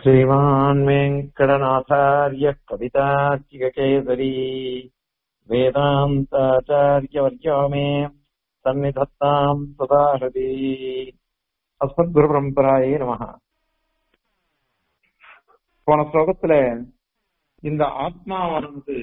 श्रीमान् वेङ्कटनाथार्य कवितार्किककेसरी वेदान्ताचार्यवर्यो मे सन्निधत्ताम् सदा हृदि அஸ்மத்குருபரம்பராயே நமக போன ஸ்லோகத்துல இந்த ஆத்மாவானது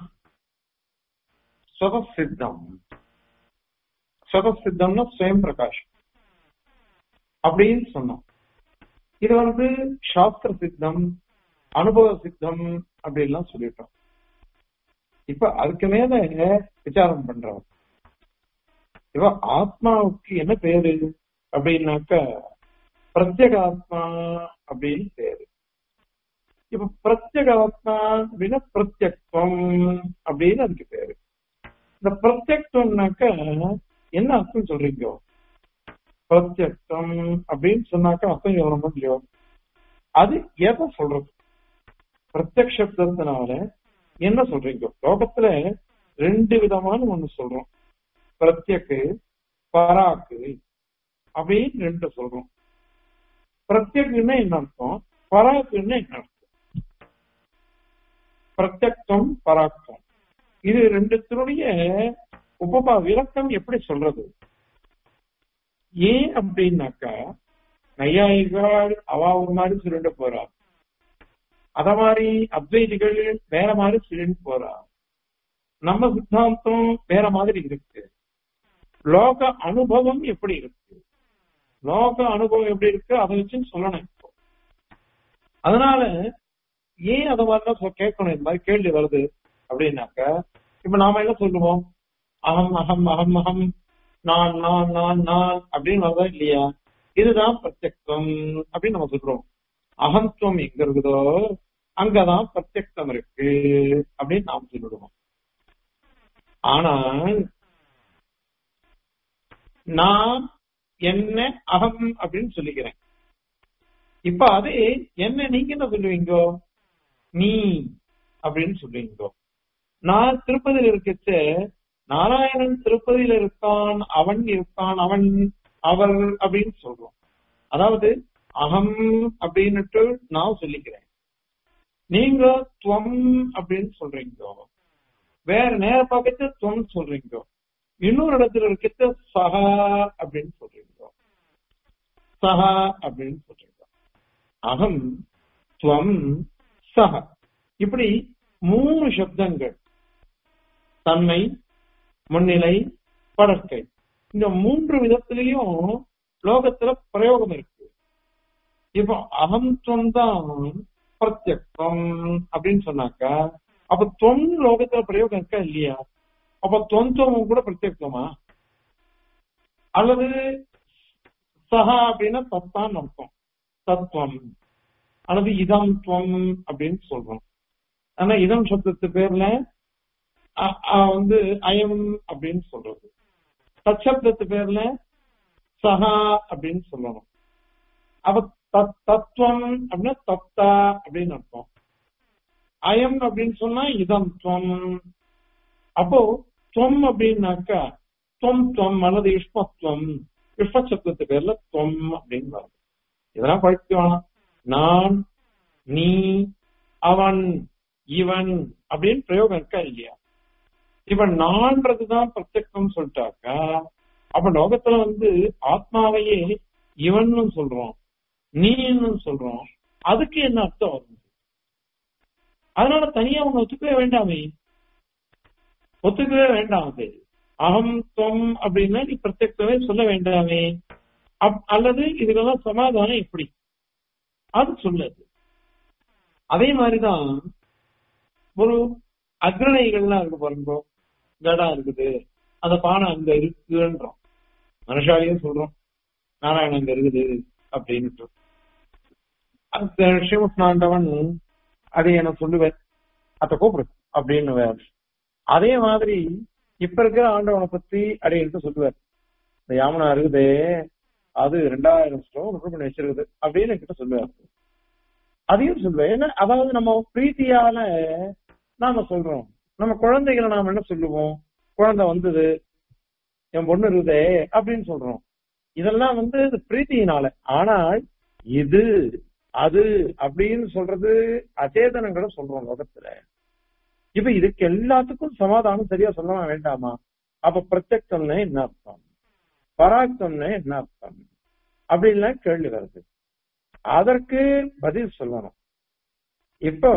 சுதசித்தம் சுதசித்தம்னா சுயம் பிரகாஷம் அப்படின்னு சொன்னோம் இது வந்து சாஸ்திர சித்தம் அனுபவ சித்தம் அப்படின்லாம் சொல்லிட்டோம் இப்ப அதுக்கு மேல விசாரம் பண்றோம் இப்ப ஆத்மாவுக்கு என்ன பேரு அப்படின்னாக்க பிரத்யேகாத்மா அப்படின்னு பேரு இப்ப பிரத்யேகாத்மா அப்படின்னா பிரத்யக்வம் அப்படின்னு அதுக்கு பேரு இந்த பிரத்யக்வம்னாக்க என்ன அர்த்தம் சொல்றீங்க பிரத்யக்தம் அப்படின்னு சொன்னாக்க அர்த்தம் எவ்வளவு இல்லையோ அது எதை சொல்றது பிரத்யக்ஷத்தினால என்ன சொல்றீங்க லோகத்துல ரெண்டு விதமான ஒண்ணு சொல்றோம் பிரத்யக்கு பராக்கு அப்படின்னு ரெண்டு சொல்றோம் பிரத்யக்குன்னா என்ன அர்த்தம் பராக்குன்னா என்ன அர்த்தம் பிரத்யக்தம் பராக்கம் இது ரெண்டுத்தினுடைய உபமா விளக்கம் எப்படி சொல்றது ஏன் அப்படின்னாக்கா நையாயிகள் அவா ஒரு மாதிரி சுருண்டு போறா அத மாதிரி அத்வைதிகள் வேற மாதிரி சுருண்டு போறா நம்ம சித்தாந்தம் வேற மாதிரி இருக்கு லோக அனுபவம் எப்படி இருக்கு லோக அனுபவம் எப்படி இருக்கு அதை வச்சு சொல்லணும் இப்போ அதனால ஏன் அதை மாதிரிலாம் கேட்கணும் இந்த மாதிரி கேள்வி வருது அப்படின்னாக்க இப்ப நாம என்ன சொல்லுவோம் அகம் அகம் அகம் அகம் நான் நான் நான் நான் அப்படின்னு வருதா இல்லையா இதுதான் பிரத்யக்தம் அப்படின்னு நம்ம சொல்றோம் அகம்துவம் எங்க இருக்குதோ அங்கதான் பிரத்யக்தம் இருக்கு அப்படின்னு நாம் சொல்லிடுவோம் ஆனால் நான் என்ன அகம் அப்படின்னு சொல்லிக்கிறேன் இப்ப அது என்ன நீங்க என்ன சொல்லுவீங்க நீ அப்படின்னு சொல்லுவீங்க நான் திருப்பதியில் இருக்கச்ச நாராயணன் திருப்பதியில இருக்கான் அவன் இருக்கான் அவன் அவர் அப்படின்னு சொல்றோம் அதாவது அகம் அப்படின்னுட்டு நான் சொல்லிக்கிறேன் நீங்க துவம் அப்படின்னு சொல்றீங்க வேற நேர பக்கத்து துவம் சொல்றீங்க இன்னொரு இடத்துல இருக்கிற சஹா அப்படின்னு சொல்றீங்க சஹா அப்படின்னு சொல்றீங்க அகம் துவம் சஹ இப்படி மூணு சப்தங்கள் தன்மை முன்னிலை படற்கை இந்த மூன்று விதத்திலையும் லோகத்துல பிரயோகம் இருக்கு இப்போ அகம்துவம் தான் பிரத்யக்தம் அப்படின்னு சொன்னாக்கா அப்ப தொன் லோகத்துல பிரயோகம் இருக்கா இல்லையா அப்ப தொந்தம் கூட பிரத்யக்தமா அல்லது சஹா அப்படின்னா தத்தான் அர்த்தம் தத்துவம் அல்லது இதம் துவம் அப்படின்னு சொல்றோம் ஆனா இதம் சப்தத்து பேர்ல வந்து அயம் அப்படின்னு சொல்றது தச்சப்தத்து பேர்ல சஹா அப்படின்னு சொல்லணும் அப்ப தத்துவம் அப்படின்னா தத்தா அப்படின்னு அர்த்தம் அயம் அப்படின்னு சொன்னா இதம் துவம் அப்போ துவம் அப்படின்னாக்கா துவம் துவம் அல்லது இஷ்மத்துவம் இஷ்மசப்தத்து பேர்ல துவம் அப்படின்னு வருது இதெல்லாம் படிக்க வேணாம் நான் நீ அவன் இவன் அப்படின்னு பிரயோகம் இருக்கா இல்லையா இப்ப நான்றதுதான் பிரத்யக்தம் சொல்லிட்டாக்கா அப்ப லோகத்துல வந்து ஆத்மாவையே இவன் சொல்றோம் நீன்னு சொல்றோம் அதுக்கு என்ன அர்த்தம் வரும் அதனால தனியா ஒண்ணு ஒத்துக்கவே வேண்டாமே ஒத்துக்கவே வேண்டாம் அது அகம் தொம் அப்படின்னா நீ பிரத்யக்தமே சொல்ல வேண்டாமே அல்லது இதுக்கெல்லாம் சமாதானம் எப்படி அது சொல்லுது அதே மாதிரிதான் ஒரு அக்ரணைகள்லாம் இருக்கு பாருங்க கடம் இருக்குது அந்த பானை அங்க இருக்குன்றோம் மனுஷாலையும் சொல்றோம் நாராயணன் அங்க இருக்குது அப்படின்ட்டு அந்த ஸ்ரீமுஷ்ணாண்டவன் அதை என்ன சொல்லுவேன் அத கூப்பிடு அப்படின்னு வேற அதே மாதிரி இப்ப இருக்கிற ஆண்டவனை பத்தி அப்படின்ட்டு சொல்லுவார் இந்த யாமனா இருக்குதே அது ரெண்டாயிரம் ஸ்டோன் பண்ணி வச்சிருக்குது அப்படின்னு என்கிட்ட சொல்லுவார் அதையும் சொல்லுவேன் ஏன்னா அதாவது நம்ம பிரீத்தியால நாம சொல்றோம் நம்ம குழந்தைகளை நாம என்ன சொல்லுவோம் குழந்தை வந்தது என் பொண்ணு இருக்குதே அப்படின்னு சொல்றோம் இதெல்லாம் வந்து பிரீத்தியினால ஆனால் இது அது அப்படின்னு சொல்றது அச்சேதனங்களை சொல்றோம் லோகத்துல இப்ப இதுக்கு எல்லாத்துக்கும் சமாதானம் சரியா சொல்லவா வேண்டாமா அப்ப பிரத்யக்தம்னா என்ன அர்த்தம் பராக்தம்னா என்ன அர்த்தம் அப்படின்லாம் கேள்வி வருது அதற்கு பதில் சொல்லணும் இப்போ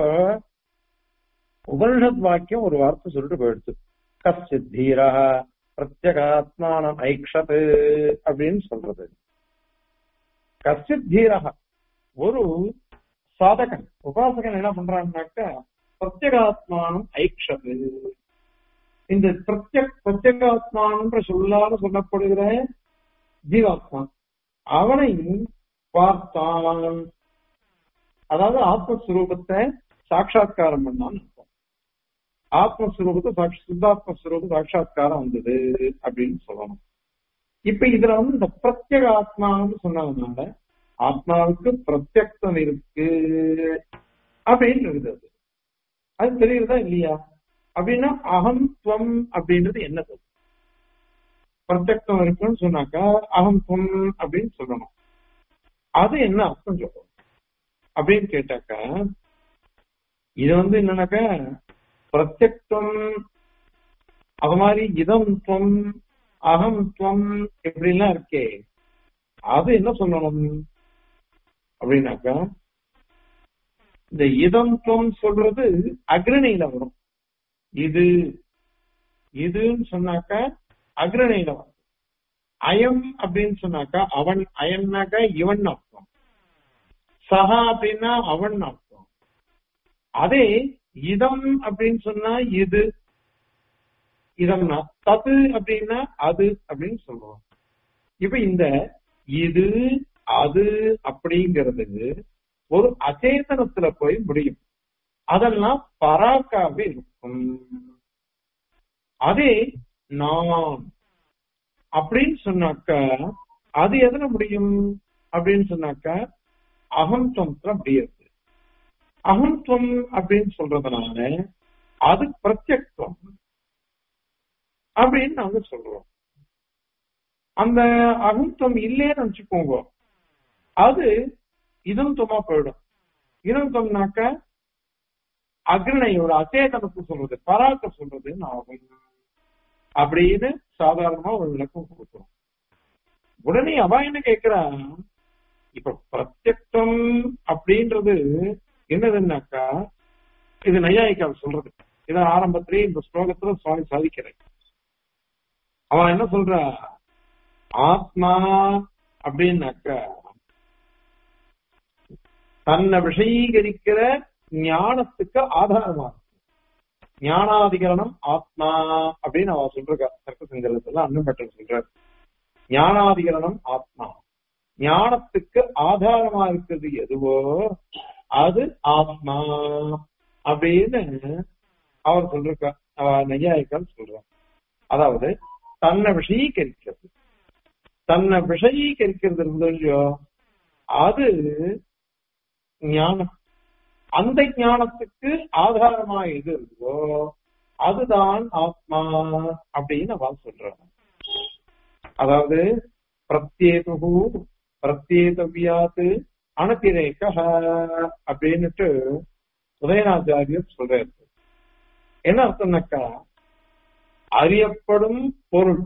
உபனிஷத் வாக்கியம் ஒரு வார்த்தை சொல்லிட்டு போயிடுச்சு கச்சித் தீரா பிரத்யகாத்மானம் ஐக்ஷத் அப்படின்னு சொல்றது கச்சித் தீரா ஒரு சாதகன் உபாசகன் என்ன பண்றான்னாக்க பிரத்யகாத்மானம் ஐக்ஷது இந்த பிரத்யக் பிரத்யகாத்மானன்ற சொல்லாத சொல்லப்படுகிற ஜீவாத்மா அவனை பார்த்தான் அதாவது ஆத்மஸ்வரூபத்தை சாட்சா்காரம் பண்ணான்னு அர்த்தம் ஆத்மஸ்வரூபத்தை சாட்சி சுத்தாத்மஸ்வரூப சாட்சா்காரம் வந்தது அப்படின்னு சொல்லணும் இப்ப இதுல வந்து இந்த பிரத்யேக ஆத்மான்னு சொன்னதுனால ஆத்மாவுக்கு பிரத்யக்தம் இருக்கு அப்படின்னு இருக்குது அது அது தெரியுறதா இல்லையா அப்படின்னா அகம் துவம் அப்படின்றது என்னது பிரத்யக்தம் இருக்குன்னு சொன்னாக்கா அகம் துவம் அப்படின்னு சொல்லணும் அது என்ன அர்த்தம் சொல்லணும் அப்படின்னு கேட்டாக்கா இது வந்து என்னன்னாக்கா பிரத்யக்தம் அது மாதிரி இதம் துவம் அகம் துவம் இப்படிலாம் இருக்கே அது என்ன சொல்லணும் அப்படின்னாக்கா இந்த இதம் துவம் சொல்றது அக்ரணியில வரும் இது இதுன்னு சொன்னாக்கா அக்ரணியில வரும் அயம் அப்படின்னு சொன்னாக்கா அவன் அயம்னாக்கா இவன் அர்த்தம் சஹா அப்படின்னா அவன் அர்த்தம் அதே இதம் அப்படின்னு சொன்னா இது இதம்னா தது அப்படின்னா அது அப்படின்னு சொல்றோம் இப்ப இந்த இது அது அப்படிங்கிறது ஒரு அச்சேதனத்துல போய் முடியும் அதெல்லாம் பராக்காவே இருக்கும் அதே நான் அப்படின்னு சொன்னாக்க அது எதுல முடியும் அப்படின்னு சொன்னாக்க அகம்துவத்துல முடியாது அகம்துவம் அப்படின்னு சொல்றதுனால அது பிரத்யக்தம் அப்படின்னு நாங்க சொல்றோம் அந்த அகம்துவம் இல்லைன்னு வச்சுக்கோங்க அது இதம்துவமா போயிடும் இதம்துவம்னாக்க அக்ரணையோட அச்சேதனத்தை சொல்றது பராக்க சொல்றதுன்னு ஆகும் அப்படின்னு சாதாரணமா ஒரு விளக்கம் கொடுக்குறோம் உடனே அவ என்ன கேக்குறா இப்ப பிரத்யக்தம் அப்படின்றது என்னதுன்னாக்கா இது நையாயிக்கால் சொல்றது இத ஆரம்பத்திலேயே இந்த ஸ்லோகத்துல சுவாமி சாதிக்கிறேன் அவன் என்ன சொல்றா ஆத்மா அப்படின்னாக்கா தன்னை விஷயீகரிக்கிற ஞானத்துக்கு ஆதாரமா இருக்கு ஞானாதிகரணம் ஆத்மா அப்படின்னு அவ சொல்றா தர்க்க சங்கரத்துல அண்ணன் பட்டர் சொல்றார் ஞானாதிகரணம் ஆத்மா ஞானத்துக்கு ஆதாரமா இருக்கிறது எதுவோ அது ஆத்மா அப்படின்னு அவர் சொல்ற நையாயிக்கால் சொல்றார் அதாவது தன்னை விஷயீகரிக்கிறது தன்னை விஷயீகரிக்கிறது இருந்தோ அது ஞானம் அந்த ஞானத்துக்கு ஆதாரமா எது இருக்கோ அதுதான் ஆத்மா அப்படின்னு அவன் சொல்றாங்க அதாவது பிரத்யேகு பிரத்யேகவியாது அனதிரேக அப்படின்னுட்டு உதயநாச்சாரியர் சொல்றாரு என்ன அர்த்தம்னாக்கா அறியப்படும் பொருள்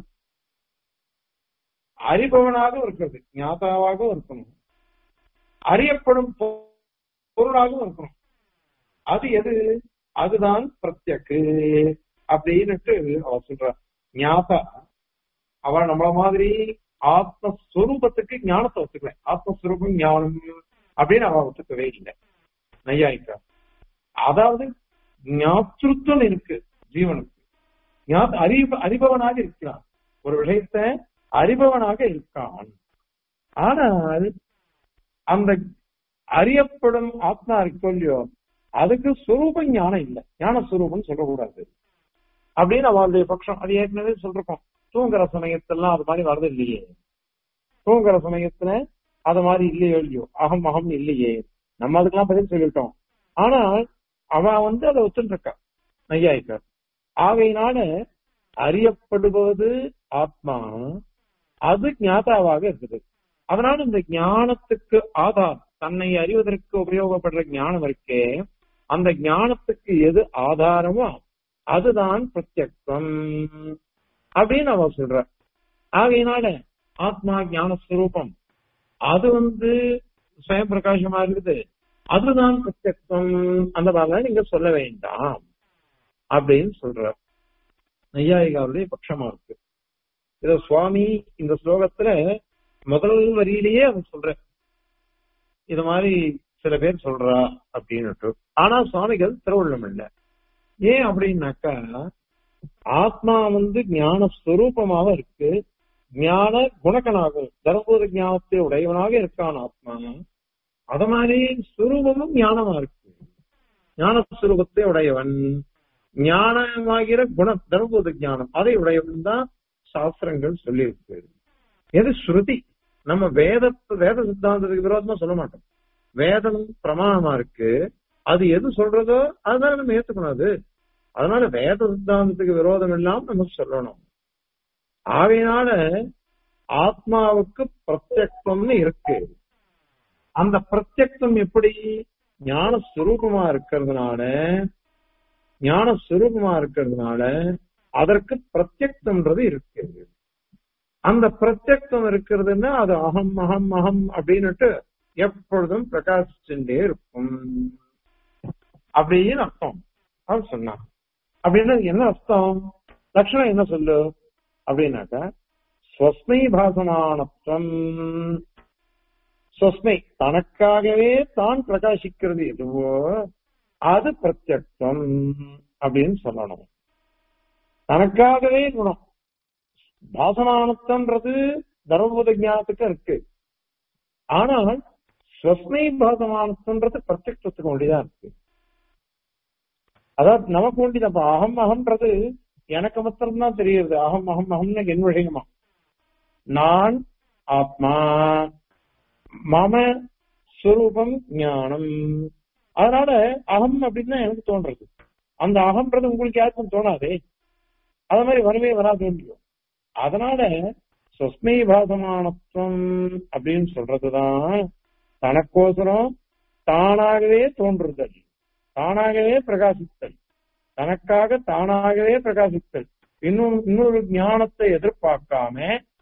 அறிபவனாக இருக்கிறது ஞாதாவாகவும் இருக்கணும் அறியப்படும் பொருளாகவும் இருக்கணும் அது எது அதுதான் பிரத்யக்கு அப்படின்னுட்டு அவ சொல்ற ஞாதா அவ நம்மள மாதிரி ஆத்மஸ்வரூபத்துக்கு ஞானத்தை ஒத்துக்கல ஆத்மஸ்வரூபம் ஞானம் அப்படின்னு அவ ஒத்துக்கவே இல்லை நையாயிக்கா அதாவது ஞாத்திருத்தம் இருக்கு ஜீவனுக்கு அறிவு அறிபவனாக இருக்கிறான் ஒரு விஷயத்த அறிபவனாக இருக்கான் ஆனால் அந்த அறியப்படும் ஆத்மா இருக்கோ இல்லையோ அதுக்கு சுரூப ஞானம் இல்லை ஞான சுரூபம் சொல்லக்கூடாது அப்படின்னு அவளுடைய பட்சம் அது ஏற்கனவே சொல்றோம் தூங்குற சமயத்தெல்லாம் அது மாதிரி வரது இல்லையே தூங்குற சமயத்துல அது மாதிரி இல்லையோ இல்லையோ அகம் அகம் இல்லையே நம்ம அதுக்கெல்லாம் பதில் சொல்லிட்டோம் ஆனால் அவன் வந்து அதை ஒத்துட்டு இருக்கா நையாயிக்கார் ஆகையினால அறியப்படுவது ஆத்மா அது ஞாதாவாக இருக்குது அதனால இந்த ஞானத்துக்கு ஆதார் தன்னை அறிவதற்கு உபயோகப்படுற ஞானம் இருக்கே அந்த ஞானத்துக்கு எது ஆதாரமோ அதுதான் பிரத்யக்ஷம் அப்படின்னு அவ சொல்ற ஆகையினால ஆத்மா ஞான ஸ்வரூபம் அது வந்து சுயம் பிரகாசமா இருக்குது அதுதான் பிரத்யக்ஷம் அந்த மாதிரிலாம் நீங்க சொல்ல வேண்டாம் அப்படின்னு சொல்ற நையாயிகாருடைய பட்சமா இருக்கு இத சுவாமி இந்த ஸ்லோகத்துல முதல் வரியிலேயே அவன் சொல்ற இது மாதிரி சில பேர் சொல்றா அப்படின்னுட்டு ஆனா சுவாமிகள் திருவள்ளம் இல்ல ஏன் அப்படின்னாக்கா ஆத்மா வந்து ஞான ஸ்வரூபமாக இருக்கு ஞான குணக்கனாகும் தர்மபூத ஞானத்தை உடையவனாக இருக்கான் ஆத்மா அத மாதிரி சுரூபமும் ஞானமா இருக்கு ஞான சுரூபத்தை உடையவன் ஞானமாகிற குண தர்மபூத ஞானம் அதை உடையவன் தான் சாஸ்திரங்கள் சொல்லி இருக்கு எது ஸ்ருதி நம்ம வேத வேத சித்தாந்தத்துக்கு விரோதமா சொல்ல மாட்டோம் வேதம் பிரமாணமா இருக்கு அது எது சொல்றதோ அதுதான் நம்ம ஏத்துக்கணும் அது அதனால வேத சித்தாந்தத்துக்கு விரோதம் இல்லாம நம்ம சொல்லணும் ஆகையினால ஆத்மாவுக்கு பிரத்யக்தம்னு இருக்கு அந்த பிரத்யக்தம் எப்படி ஞான சுரூபமா இருக்கிறதுனால ஞான சுரூபமா இருக்கிறதுனால அதற்கு பிரத்யக்தம்ன்றது இருக்கு அந்த பிரத்யக்தம் இருக்கிறதுன்னா அது அகம் அகம் அகம் அப்படின்னுட்டு எப்பொழுதும் பிரகாசிச்சுட்டே இருக்கும் அப்படின்னு அர்த்தம் அவர் சொன்னான் அப்படின்னா என்ன அர்த்தம் லட்சணம் என்ன சொல்லு அப்படின்னாக்கா ஸ்வஸ்மை பாசமானத்துவம் ஸ்வஸ்மை தனக்காகவே தான் பிரகாசிக்கிறது எதுவோ அது பிரத்யக்ஷம் அப்படின்னு சொல்லணும் தனக்காகவே குணம் பாசமானத்தன்றது தர்மபூத ஞானத்துக்கு இருக்கு ஆனால் ஸ்வஸ்மை பாசமானத்தன்றது பிரத்யக்ஷத்துக்கு ஒண்டிதான் இருக்கு அதாவது நமக்கு ஒண்டிதான் அகம் அகம்ன்றது எனக்கு மாத்திரம்தான் தெரியுது அகம் அகம் அகம்னு என் விஷயமா நான் ஆத்மா மம ஸ்வரூபம் ஞானம் அதனால அகம் அப்படின்னு தான் எனக்கு தோன்றது அந்த அகம்ன்றது உங்களுக்கு யாருக்கும் தோணாதே அது மாதிரி வரவே வராது இல்லையோ அதனால சொஸ்மை பாசமானத்துவம் அப்படின்னு சொல்றதுதான் தனக்கோசரம் தானாகவே தோன்றுதல் தானாகவே பிரகாசித்தல் தனக்காக தானாகவே பிரகாசித்தல் இன்னும் இன்னொரு ஞானத்தை எதிர்பார்க்காம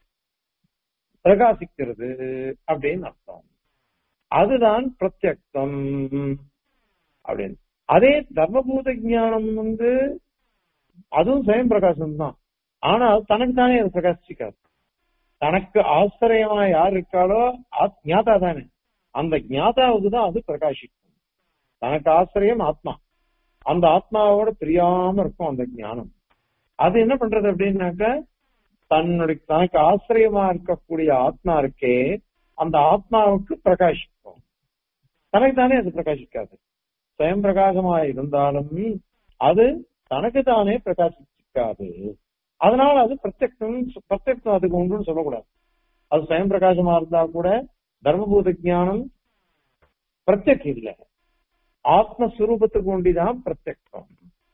பிரகாசிக்கிறது அப்படின்னு அர்த்தம் அதுதான் பிரத்யக்தம் அப்படின்னு அதே தர்மபூத ஞானம் வந்து அதுவும் சுயம் பிரகாசம் தான் ஆனால் தனக்கு தானே அது பிரகாசிக்காது தனக்கு ஆசிரியமா யார் இருக்காளோ ஞாதா தானே அந்த ஞாதாவுக்கு தான் அது பிரகாசிக்கும் தனக்கு ஆசிரியம் ஆத்மா அந்த ஆத்மாவோட பிரியாம இருக்கும் அந்த ஞானம் அது என்ன பண்றது அப்படின்னாக்க தன்னுடைய தனக்கு ஆசிரியமா இருக்கக்கூடிய ஆத்மா இருக்கே அந்த ஆத்மாவுக்கு பிரகாசிக்கும் தனக்கு தானே அது பிரகாசிக்காது சுயம் பிரகாசமா இருந்தாலும் அது தனக்கு தானே பிரகாசிக்காது அதனால அது பிரத்யக்ஷம் பிரத்யக்ஷம் அதுக்கு உண்டுன்னு சொல்லக்கூடாது அது சுயம் பிரகாசமா இருந்தா கூட தர்மபூத ஜானம் பிரத்யக் இல்லை ஆத்மஸ்வரூபத்துக்கு ஒண்டிதான் பிரத்யக்ஷம்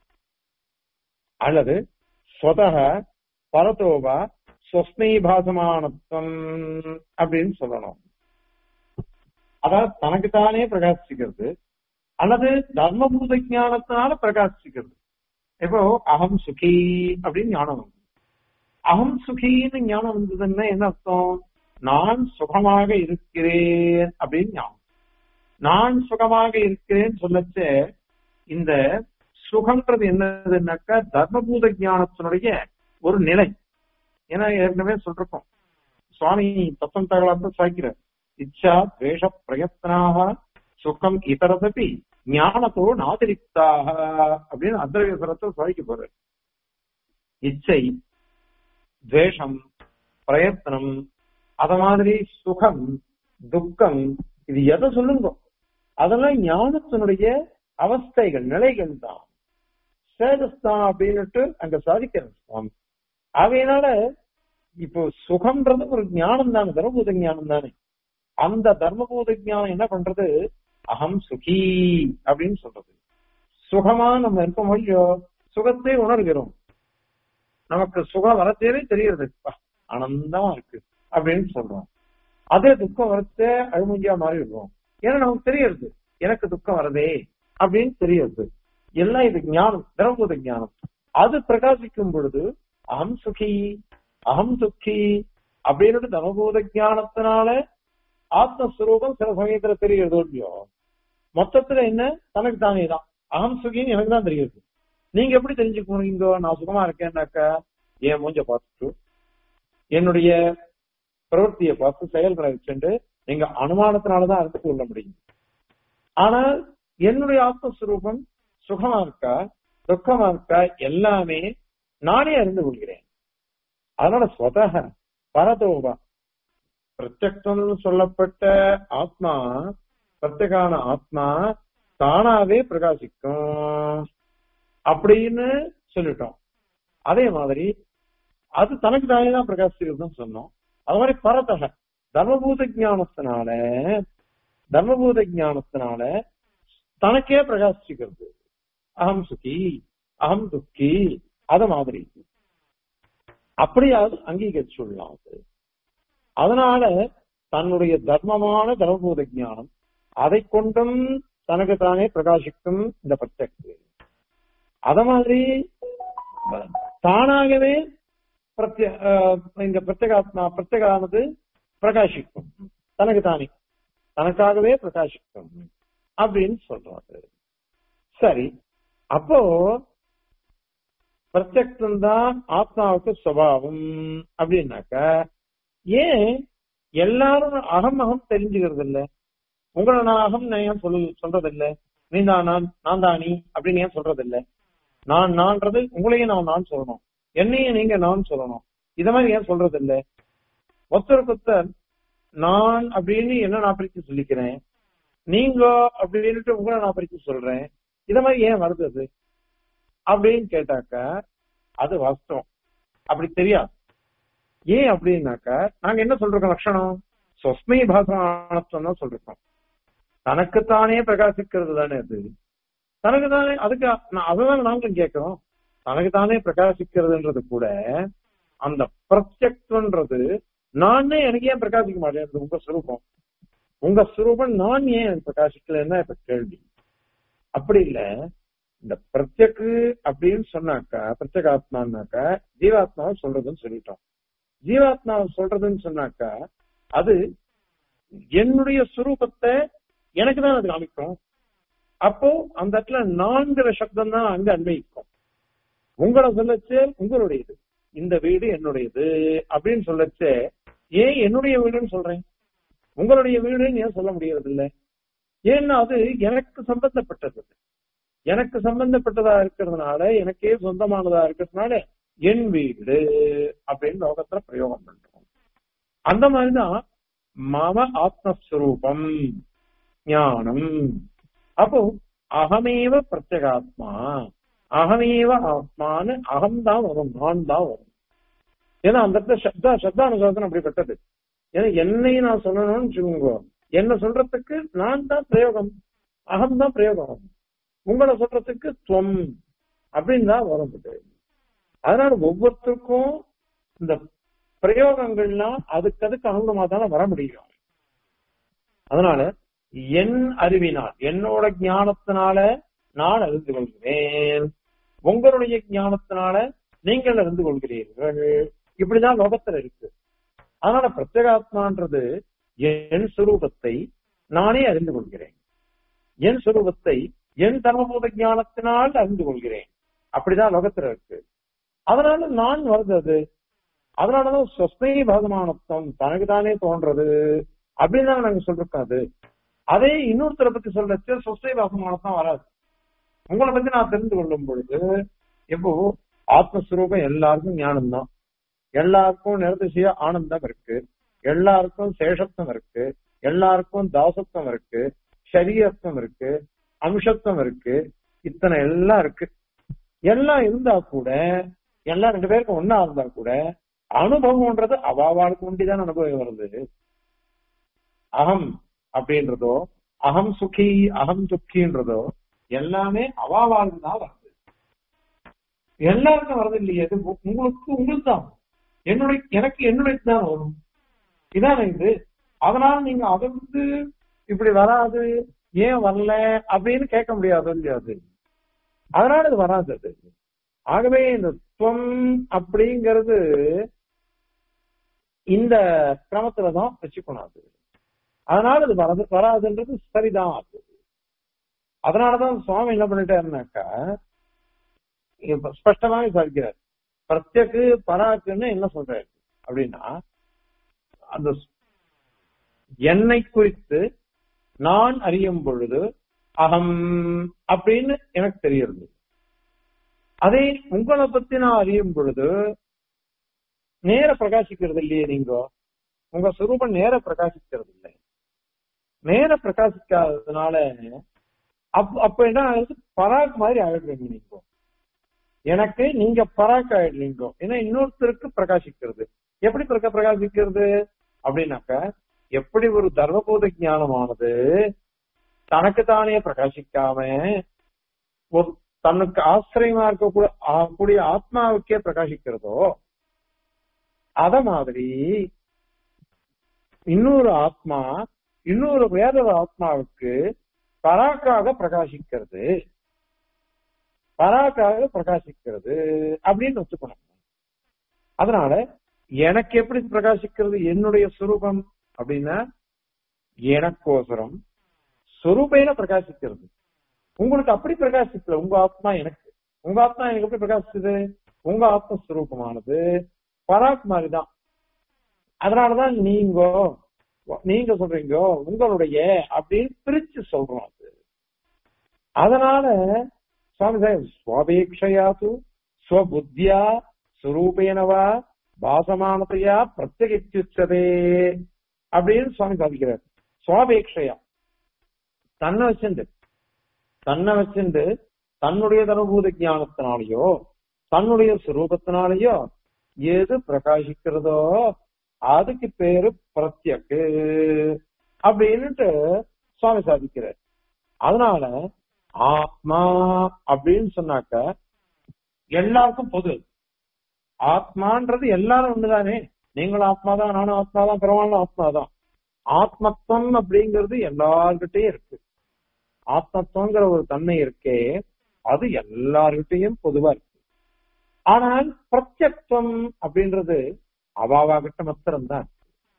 அல்லது ஸ்வதக பரதோவா ஸ்வஸ்மை பாசமானத்துவம் அப்படின்னு சொல்லணும் அதாவது தனக்கு தானே பிரகாசிக்கிறது அல்லது தர்மபூத ஞானத்தினால பிரகாசிக்கிறது இப்போ அகம் சுகி அப்படின்னு ஞானம் வந்து அகம் சுகின்னு ஞானம் வந்ததுன்னா என்ன அர்த்தம் நான் சுகமாக இருக்கிறேன் அப்படின்னு ஞானம் நான் சுகமாக இருக்கிறேன் சொல்லச்ச இந்த சுகம்ன்றது என்னதுன்னாக்கா தர்மபூத ஞானத்தினுடைய ஒரு நிலை ஏன்னா ஏற்கனவே சொல்றோம் சுவாமி தத்தம் தகவலாத்த சாய்க்கிறார் இச்சா துவேஷ பிரயத்னாக சுகம் இதரதபி ஞானத்தோ நாதிரிக்தாக அப்படின்னு அந்தரவிசரத்தை சாய்க்க போறார் இச்சை துவேஷம் பிரயத்னம் அத மாதிரி சுகம் துக்கம் இது எதை சொல்லுங்க அதெல்லாம் ஞானத்தினுடைய அவஸ்தைகள் நிலைகள் தான் ஸ்டேட்டஸ் தான் அப்படின்னுட்டு அங்க சாதிக்கிறார் சுவாமி ஆகையினால இப்போ சுகம்ன்றது ஒரு ஞானம் தானே தர்மபூத ஞானம் தானே அந்த தர்மபூத ஞானம் என்ன பண்றது அகம் சுகி அப்படின்னு சொல்றது சுகமா நம்ம இருக்க முடியும் சுகத்தை உணர்கிறோம் நமக்கு சுகம் வரத்தேவே தெரியுது ஆனந்தமா இருக்கு அப்படின்னு சொல்றோம் அதே துக்கம் வரத்தே அழுமஞ்சியா மாறி விடுவோம் ஏன்னா நமக்கு தெரியுது எனக்கு துக்கம் வரதே அப்படின்னு தெரியுது எல்லாம் இது ஞானம் திரவபூத ஞானம் அது பிரகாசிக்கும் பொழுது அகம் சுகி அகம் துக்கி அப்படின்னு தமபூத ஞானத்தினால ஆத்மஸ்வரூபம் சில சமயத்துல தெரியுறதோ இல்லையோ மொத்தத்துல என்ன தனக்கு தானே தான் அகம் சுகின்னு எனக்கு தான் தெரியுது நீங்க எப்படி தெரிஞ்சுக்க முடியுங்க நான் சுகமா இருக்கேன்னாக்கா என் மூஞ்ச பார்த்துட்டு என்னுடைய பிரவൃத்தியை பார்த்து செயல்களை வச்சுட்டு நீங்க அனுமானத்தினாலதான் அறிந்து கொள்ள முடியும் ஆனால் என்னுடைய ஆத்மஸ்வரூபம் சுகமா இருக்கா துக்கமா இருக்கா எல்லாமே நானே அறிந்து கொள்கிறேன் அதனால ஸ்வதக பரதோபா பிரத்யக்தம் சொல்லப்பட்ட ஆத்மா பிரத்யகான ஆத்மா தானாவே பிரகாசிக்கும் அப்படின்னு சொல்லிட்டோம் அதே மாதிரி அது தனக்கு தானே தான் பிரகாசிக்கிறதுன்னு சொன்னோம் அது மாதிரி பரதக தர்மபூத ஞானத்தினால தர்மபூத ஞானத்தினால தனக்கே பிரகாசிக்கிறது அகம் சுகி அகம் துக்கி அத மாதிரி அப்படியாவது அங்கீகரிச்சு சொல்லலாம் அது அதனால தன்னுடைய தர்மமான தர்மபூத ஞானம் அதை கொண்டும் தனக்கு தானே பிரகாசிக்கும் இந்த பிரத்யக்து அத மாதிரி தானாகவே பிரத்ய இந்த பிரத்யேகாத்மா பிரத்யேகானது பிரகாசிக்கும் தனக்கு தானே தனக்காகவே பிரகாசிக்கும் அப்படின்னு சொல்றாரு சரி அப்போ பிரத்யக்தம் தான் ஆத்மாவுக்கு சுவாவம் அப்படின்னாக்க ஏன் எல்லாரும் அகம் அகம் தெரிஞ்சுக்கிறது இல்ல உங்களை நான் அகம் நான் ஏன் சொல்லு சொல்றது இல்ல நீ தான் நான் நான் தான் நீ அப்படின்னு ஏன் சொல்றது இல்ல நான் நான்றது உங்களையும் நான் நான் சொல்லணும் என்னையும் நீங்க நான் சொல்லணும் இத மாதிரி ஏன் சொல்றது இல்ல ஒருத்தருக்கு ஒருத்தர் நான் அப்படின்னு என்ன நான் பிரிச்சு சொல்லிக்கிறேன் நீங்க அப்படின்ட்டு உங்களை நான் பிரிச்சு சொல்றேன் இத மாதிரி ஏன் வருது அது அப்படின்னு கேட்டாக்க அது வாஸ்தவம் அப்படி தெரியாது ஏன் அப்படின்னாக்க நாங்க என்ன சொல்றோம் லட்சணம் சொஸ்மை பாசமானத்துவம் தான் சொல்றோம் தனக்குத்தானே பிரகாசிக்கிறது தானே அது தனக்கு தானே அதுக்கு அதுதான் நாங்களும் கேட்கிறோம் தனக்கு தானே பிரகாசிக்கிறதுன்றது கூட அந்த பிரத்யக்துன்றது நானே எனக்கு ஏன் பிரகாசிக்க மாட்டேன் உங்க சுரூபம் உங்க சுரூபம் நான் ஏன் எனக்கு பிரகாசிக்கலன்னா இப்ப கேள்வி அப்படி இல்ல இந்த பிரத்யக்கு அப்படின்னு சொன்னாக்கா பிரத்யேக ஆத்மானாக்கா ஜீவாத்மாவை சொல்றதுன்னு சொல்லிட்டோம் ஜீவாத்மாவை சொல்றதுன்னு சொன்னாக்கா அது என்னுடைய சுரூபத்தை எனக்கு தான் அது காமிக்கும் அப்போ அந்த இடத்துல நான்கிற சப்தம் தான் அங்க அன்வயிக்கும் உங்களை சொல்லச்சு உங்களுடையது இந்த வீடு என்னுடையது அப்படின்னு சொல்லச்சு ஏன் என்னுடைய வீடுன்னு சொல்றேன் உங்களுடைய வீடுன்னு ஏன் சொல்ல முடியறது இல்ல ஏன்னா அது எனக்கு சம்பந்தப்பட்டது எனக்கு சம்பந்தப்பட்டதா இருக்கிறதுனால எனக்கே சொந்தமானதா இருக்கிறதுனால என் வீடு அப்படின்னு லோகத்துல பிரயோகம் பண்றோம் அந்த மாதிரிதான் மம ஆத்மஸ்வரூபம் ஞானம் அப்போ அகமேவ பிரத்யகாத்மா அகமேவ ஆத்மான்னு அகம் தான் வரும் நான் தான் வரும் ஏன்னா அந்த இடத்துல சப்தா சப்தானுசாசனம் அப்படிப்பட்டது ஏன்னா என்னை நான் சொல்லணும்னு வச்சுக்கோங்க என்ன சொல்றதுக்கு நான் தான் பிரயோகம் அகம் தான் பிரயோகம் உங்களை சொல்றதுக்கு துவம் அப்படின்னு தான் வரும் அதனால ஒவ்வொருத்தருக்கும் இந்த பிரயோகங்கள்லாம் அதுக்கு அதுக்கு அனுகூலமா தானே வர முடியும் அதனால என் அறிவினால் என்னோட ஞானத்தினால நான் அறிந்து கொள்கிறேன் உங்களுடைய ஞானத்தினால நீங்கள் அறிந்து கொள்கிறீர்கள் இப்படிதான் லோகத்துல இருக்கு அதனால பிரத்யேகாத்மான்றது என் சுரூபத்தை நானே அறிந்து கொள்கிறேன் என் சுரூபத்தை என் தர்மபூத ஞானத்தினால் அறிந்து கொள்கிறேன் அப்படிதான் லோகத்துல இருக்கு அதனால நான் வருது அது அதனாலதான் சொஸ்மை பாகமானத்துவம் தனக்கு தானே தோன்றது அப்படின்னு தான் நாங்க சொல்றோம் அது அதே இன்னொருத்தரை பத்தி சொல்றச்சு சொஸ்மை பாகமானத்தான் வராது உங்களை பத்தி நான் தெரிந்து கொள்ளும் பொழுது இப்போ ஆத்மஸ்வரூபம் எல்லாருக்கும் ஞானம் தான் எல்லாருக்கும் நிரதிசய ஆனந்தம் இருக்கு எல்லாருக்கும் சேஷத்துவம் இருக்கு எல்லாருக்கும் தாசத்துவம் இருக்கு சரீரத்துவம் இருக்கு அம்சத்துவம் இருக்கு இத்தனை எல்லாம் இருக்கு எல்லாம் இருந்தா கூட எல்லாம் ரெண்டு பேருக்கும் ஒன்னா இருந்தா கூட அனுபவம்ன்றது அவாவாளுக்கு உண்டிதான் அனுபவம் வருது அகம் அப்படின்றதோ அகம் சுகி அகம் துக்கின்றதோ எல்லாமே அவாவாளுக்கு தான் வருது எல்லாருக்கும் வரது இல்லையே அது உங்களுக்கு உங்களுக்கு தான் என்னுடைய எனக்கு என்னுடைய தான் வரும் இதான இது அதனால நீங்க அதை வந்து இப்படி வராது ஏன் வரல அப்படின்னு கேட்க முடியாது முடியாது அதனால இது வராது அது ஆகவே இந்த துவம் அப்படிங்கிறது இந்த கிரமத்துலதான் வச்சுக்கணும் அது அதனால இது வராது வராதுன்றது சரிதான் அது அதனாலதான் சுவாமி என்ன பண்ணிட்டாருனாக்கா இப்ப ஸ்பஷ்டமாக சாதிக்கிறார் பிரத்யக்கு பராக்குன்னு என்ன சொல்றாரு அப்படின்னா அந்த என்னை குறித்து நான் அறியும் பொழுது அகம் அப்படின்னு எனக்கு தெரியுது அதே உங்களை பத்தி நான் அறியும் பொழுது நேர பிரகாசிக்கிறது இல்லையே நீங்க உங்க சுரூபம் நேர பிரகாசிக்கிறது இல்லை நேர பிரகாசிக்காததுனால அப்ப அப்ப என்ன ஆகுது பராக் மாதிரி ஆயிடுறீங்க நீங்க எனக்கு நீங்க பராக் ஆயிடுறீங்க ஏன்னா இன்னொருத்தருக்கு பிரகாசிக்கிறது எப்படி பிரக பிரகாசிக்கிறது அப்படின்னாக்க எப்படி ஒரு தர்மபோத ஞானமானது தனக்கு தானே பிரகாசிக்காம ஒரு தனக்கு ஆசிரியமா இருக்கக்கூடிய கூடிய ஆத்மாவுக்கே பிரகாசிக்கிறதோ அத மாதிரி இன்னொரு ஆத்மா இன்னொரு வேறொரு ஆத்மாவுக்கு பராக்காக பிரகாசிக்கிறது பராக்காக பிரகாசிக்கிறது அப்படின்னு வச்சுக்கணும் அதனால எனக்கு எப்படி பிரகாசிக்கிறது என்னுடைய சுரூபம் அப்படின்னா எனக்கோசரம் சுரூபேன பிரகாசிக்கிறது உங்களுக்கு அப்படி பிரகாசிக்கல உங்க ஆத்மா எனக்கு உங்க ஆத்மா எனக்கு எப்படி பிரகாசிச்சது உங்க ஆத்மஸ்வரூபமானது பராக் மாதிரிதான் அதனாலதான் நீங்க நீங்க சொல்றீங்க உங்களுடைய அப்படின்னு பிரிச்சு சொல்றோம் அது அதனால சுவாமி சாஹிப் ஸ்வபேட்சையாது ஸ்வபுத்தியா சுரூபேனவா பாசமானதையா பிரத்யகிச்சுச்சதே அப்படின்னு சுவாமி சாதிக்கிறார் சுவாபேட்சையா தன்னை வச்சுண்டு தன்னை வச்சுண்டு தன்னுடைய தனுபூத ஞானத்தினாலேயோ தன்னுடைய சுரூபத்தினாலேயோ எது பிரகாசிக்கிறதோ அதுக்கு பேரு பிரத்யக்கு அப்படின்னுட்டு சுவாமி சாதிக்கிறார் அதனால ஆத்மா அப்படின்னு சொன்னாக்க எல்லாருக்கும் பொது ஆத்மான்றது எல்லாரும் ஒண்ணுதானே நீங்களும் ஆத்மாதான் நானும் ஆத்மாதான் பெருமாளும் ஆத்மாதான் ஆத்மத்துவம் அப்படிங்கிறது எல்லார்கிட்டயும் இருக்கு ஆத்மத்துவங்கிற ஒரு தன்மை இருக்கே அது எல்லார்கிட்டையும் பொதுவா இருக்கு ஆனால் பிரத்யக்தம் அப்படின்றது அவாவா கிட்ட மாத்திரம்தான்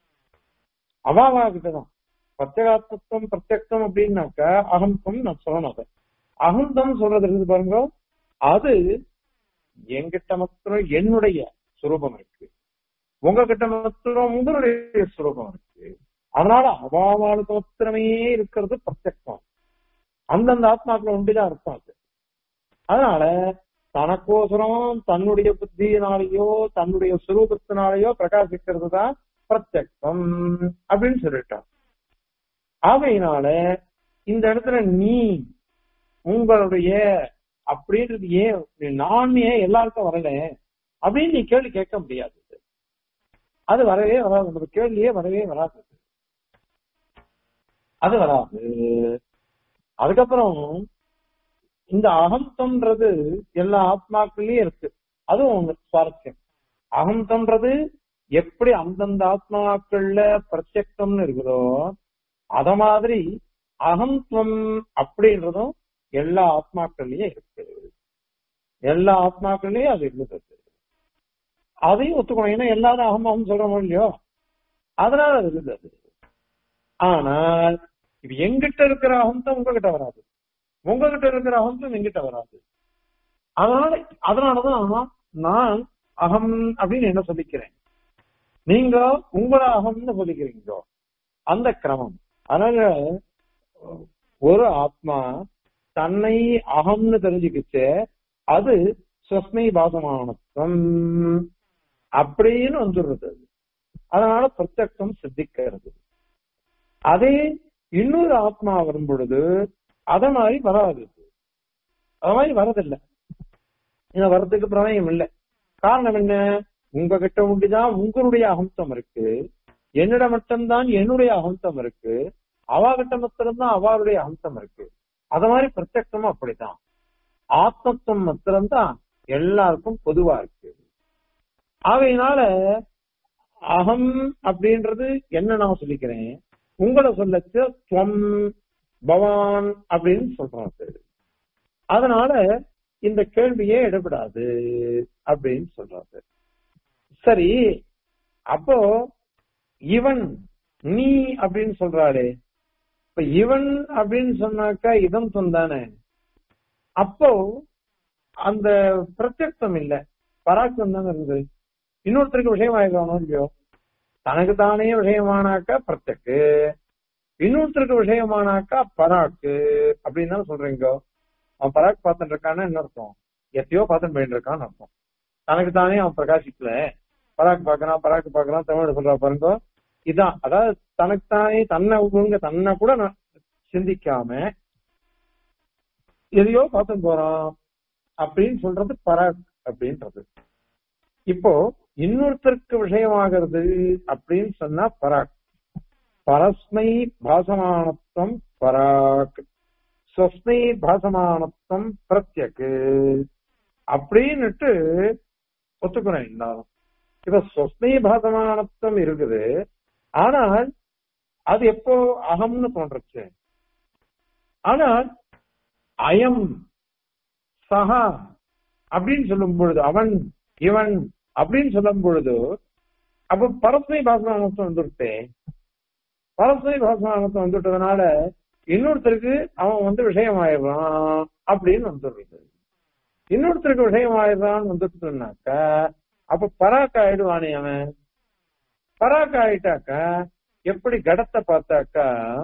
அவாவா கிட்டதான் பிரத்யகாத்மத்துவம் பிரத்யக்தம் அப்படின்னாக்க அகந்தம் நான் சொல்லணும் அதை அகந்தம் சொல்றது இருந்து பாருங்க அது என்கிட்ட மாத்திரம் என்னுடைய சுரூபம் இருக்கு உங்ககிட்ட மாத்திரம் உங்களுடைய சுரூபம் இருக்கு அதனால அவாவாளுக்கு மாத்திரமே இருக்கிறது பிரத்யக்தம் அந்தந்த ஆத்மாக்கள் ஒன்றிதான் இருக்கும் அது அதனால தனக்கோசரம் தன்னுடைய புத்தியினாலேயோ தன்னுடைய சுரூபத்தினாலேயோ பிரகாசிக்கிறது தான் பிரத்யக்தம் அப்படின்னு சொல்லிட்டான் ஆகையினால இந்த இடத்துல நீ உங்களுடைய அப்படின்றது ஏன் நான் ஏன் எல்லாருக்கும் வரல அப்படின்னு நீ கேள்வி கேட்க முடியாது அது வரவே வராது நம்ம கேள்வியே வரவே வராது அது வராது அதுக்கப்புறம் இந்த அகந்தம்ன்றது எல்லா ஆத்மாக்கள்லயும் இருக்கு அதுவும் ஒண்ணு சுவாரஸ்யம் அகந்தம்ன்றது எப்படி அந்தந்த ஆத்மாக்கள்ல பிரத்யக்தம்னு இருக்குதோ அத மாதிரி அகம்துவம் அப்படின்றதும் எல்லா ஆத்மாக்கள்லயும் இருக்கு எல்லா ஆத்மாக்கள்லயும் அது இருக்குது அதையும் ஒத்துக்கணும் ஏன்னா எல்லாரும் அகம் அகம் சொல்றோமோ இல்லையோ அதனால அது இருக்குது அது ஆனால் இது எங்கிட்ட இருக்கிற அகந்தம் உங்ககிட்ட வராது உங்ககிட்ட இருக்கிற அகந்தம் எங்கிட்ட வராது அதனால அதனாலதான் நான் அகம் அப்படின்னு என்ன சொல்லிக்கிறேன் நீங்க உங்கள அகம்னு சொல்லிக்கிறீங்க அந்த கிரமம் அதனால ஒரு ஆத்மா தன்னை அகம்னு தெரிஞ்சுக்கிச்சு அது சுஸ்மை பாசமானத்துவம் அப்படின்னு வந்துடுறது அதனால பிரத்யக்ஷம் சித்திக்கிறது அதே இன்னொரு ஆத்மா வரும் பொழுது அத மாதிரி வராது அத மாதிரி வரதில்லை இந்த வரதுக்கு பிரமேயம் இல்லை காரணம் என்ன உங்ககிட்ட உண்டுதான் உங்களுடைய அகம்சம் இருக்கு என்னிடம் மட்டும்தான் என்னுடைய அகம்சம் இருக்கு அவாகிட்ட மாத்திரம்தான் அவருடைய அம்சம் இருக்கு அத மாதிரி பிரத்யக்ஷமும் அப்படித்தான் ஆத்மத்துவம் மாத்திரம்தான் எல்லாருக்கும் பொதுவா இருக்கு ஆகையினால அகம் அப்படின்றது என்ன நான் சொல்லிக்கிறேன் உங்களை சொல்லச்சு துவம் பவான் அப்படின்னு சொல்றாங்க அதனால இந்த கேள்வியே எடுபடாது அப்படின்னு சொல்றாங்க சரி அப்போ இவன் நீ அப்படின்னு சொல்றாளே இப்ப இவன் அப்படின்னு சொன்னாக்கா இதம் சொந்தானே அப்போ அந்த பிரத்யக்தம் இல்ல பராக்கம் தானே இருக்குது இன்னொருத்தருக்கு விஷயமாயிருக்கணும் இல்லையோ தனக்கு தானே விஷயமானாக்கா பிரத்யக்கு இன்னொருத்தருக்கு விஷயமானாக்கா பராக்கு அப்படின்னு தானே சொல்றீங்க அவன் பராக் பார்த்துட்டு இருக்கான்னு என்ன அர்த்தம் எத்தையோ பார்த்துட்டு போயிட்டு இருக்கான்னு அர்த்தம் தனக்கு தானே அவன் பிரகாசிக்கல பராக் பாக்குறான் பராக்கு பாக்குறான் தமிழ் சொல்றா பாருங்க இதான் அதாவது தனக்கு தானே தன்னை உங்க தன்னை கூட நான் சிந்திக்காம எதையோ பார்த்துட்டு போறான் அப்படின்னு சொல்றது பராக் அப்படின்றது இப்போ இன்னொருத்தருக்கு விஷயமாகிறது அப்படின்னு சொன்னா பராக் பரஸ்மை பாசமானத்துவம் பராக் ஸ்வஸ்மை பாசமானத்துவம் பிரத்யக்கு அப்படின்னுட்டு ஒத்துக்கிறேன் எல்லாரும் இப்ப ஸ்வஸ்மை பாசமானத்துவம் இருக்குது ஆனால் அது எப்போ அகம்னு தோன்றுச்சு ஆனால் அயம் சஹா அப்படின்னு சொல்லும் பொழுது அவன் இவன் அப்படின்னு சொல்லும் பொழுது அப்ப பரஸ்மை பாசமானத்துவம் வந்துருத்தே பரஸ்மை பாசமானத்துவம் வந்துட்டதுனால இன்னொருத்தருக்கு அவன் வந்து விஷயமாயிடுறான் அப்படின்னு வந்துடுறது இன்னொருத்தருக்கு விஷயமாயிடுறான்னு வந்துட்டுனாக்க அப்ப பராக் ஆயிடுவானே அவன் பராக் ஆயிட்டாக்கா எப்படி கடத்தை பார்த்தாக்கா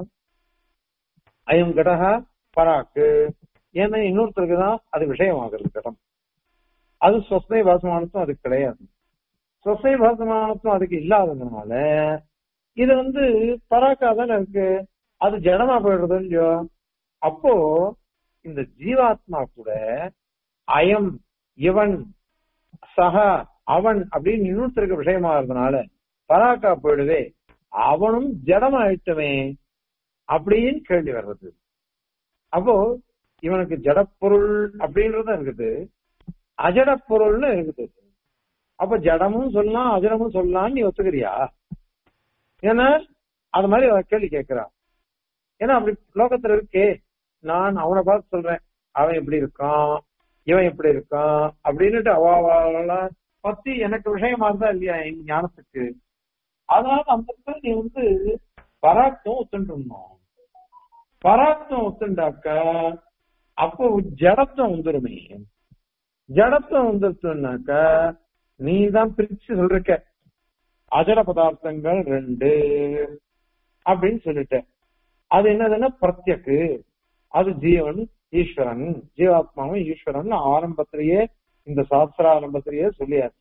அயம் கடகா பராக்கு ஏன்னா இன்னொருத்தருக்கு தான் அது விஷயமாகிறது கடம் அது சொஸ்னை பாசமானத்தும் அதுக்கு கிடையாது சொஸ்னை பாசமானத்தும் அதுக்கு இல்லாததுனால இது வந்து பராக்கா தானே இருக்கு அது ஜடமா போயிடுறது இல்லையோ அப்போ இந்த ஜீவாத்மா கூட அயம் இவன் சக அவன் அப்படின்னு இன்னொருத்தருக்கு விஷயமா இருந்தனால பராக்கா போயிடுவே அவனும் ஜடமாயிட்டுமே அப்படின்னு கேள்வி வர்றது அப்போ இவனுக்கு ஜடப்பொருள் அப்படின்றது இருக்குது அஜட பொருள்னு இருக்குது அப்ப ஜடமும் சொல்லலாம் அஜடமும் சொல்லலாம் நீ ஒத்துக்கிறியா ஏன்னா அது மாதிரி அவன் கேள்வி கேட்கிறான் ஏன்னா அப்படி லோகத்துல இருக்கே நான் அவனை பார்த்து சொல்றேன் அவன் எப்படி இருக்கான் இவன் எப்படி இருக்கான் அப்படின்னுட்டு அவ பத்தி எனக்கு விஷயமா இருந்தா இல்லையா என் ஞானத்துக்கு அதனால அந்த இடத்துல நீ வந்து பராக்தம் ஒத்துண்டணும் பராக்தம் ஒத்துண்டாக்க அப்போ ஜடத்தம் வந்துருமே ஜடத்தம் வந்துருச்சுனாக்க நீ தான் பிரிச்சு சொல்லிருக்க அஜட பதார்த்தங்கள் ரெண்டு அப்படின்னு சொல்லிட்ட அது என்னதுன்னா பிரத்யக்கு அது ஜீவன் ஈஸ்வரன் ஜீவாத்மாவும் ஈஸ்வரன் ஆரம்பத்திலேயே இந்த சாஸ்திர ஆரம்பத்திலேயே சொல்லியாச்சு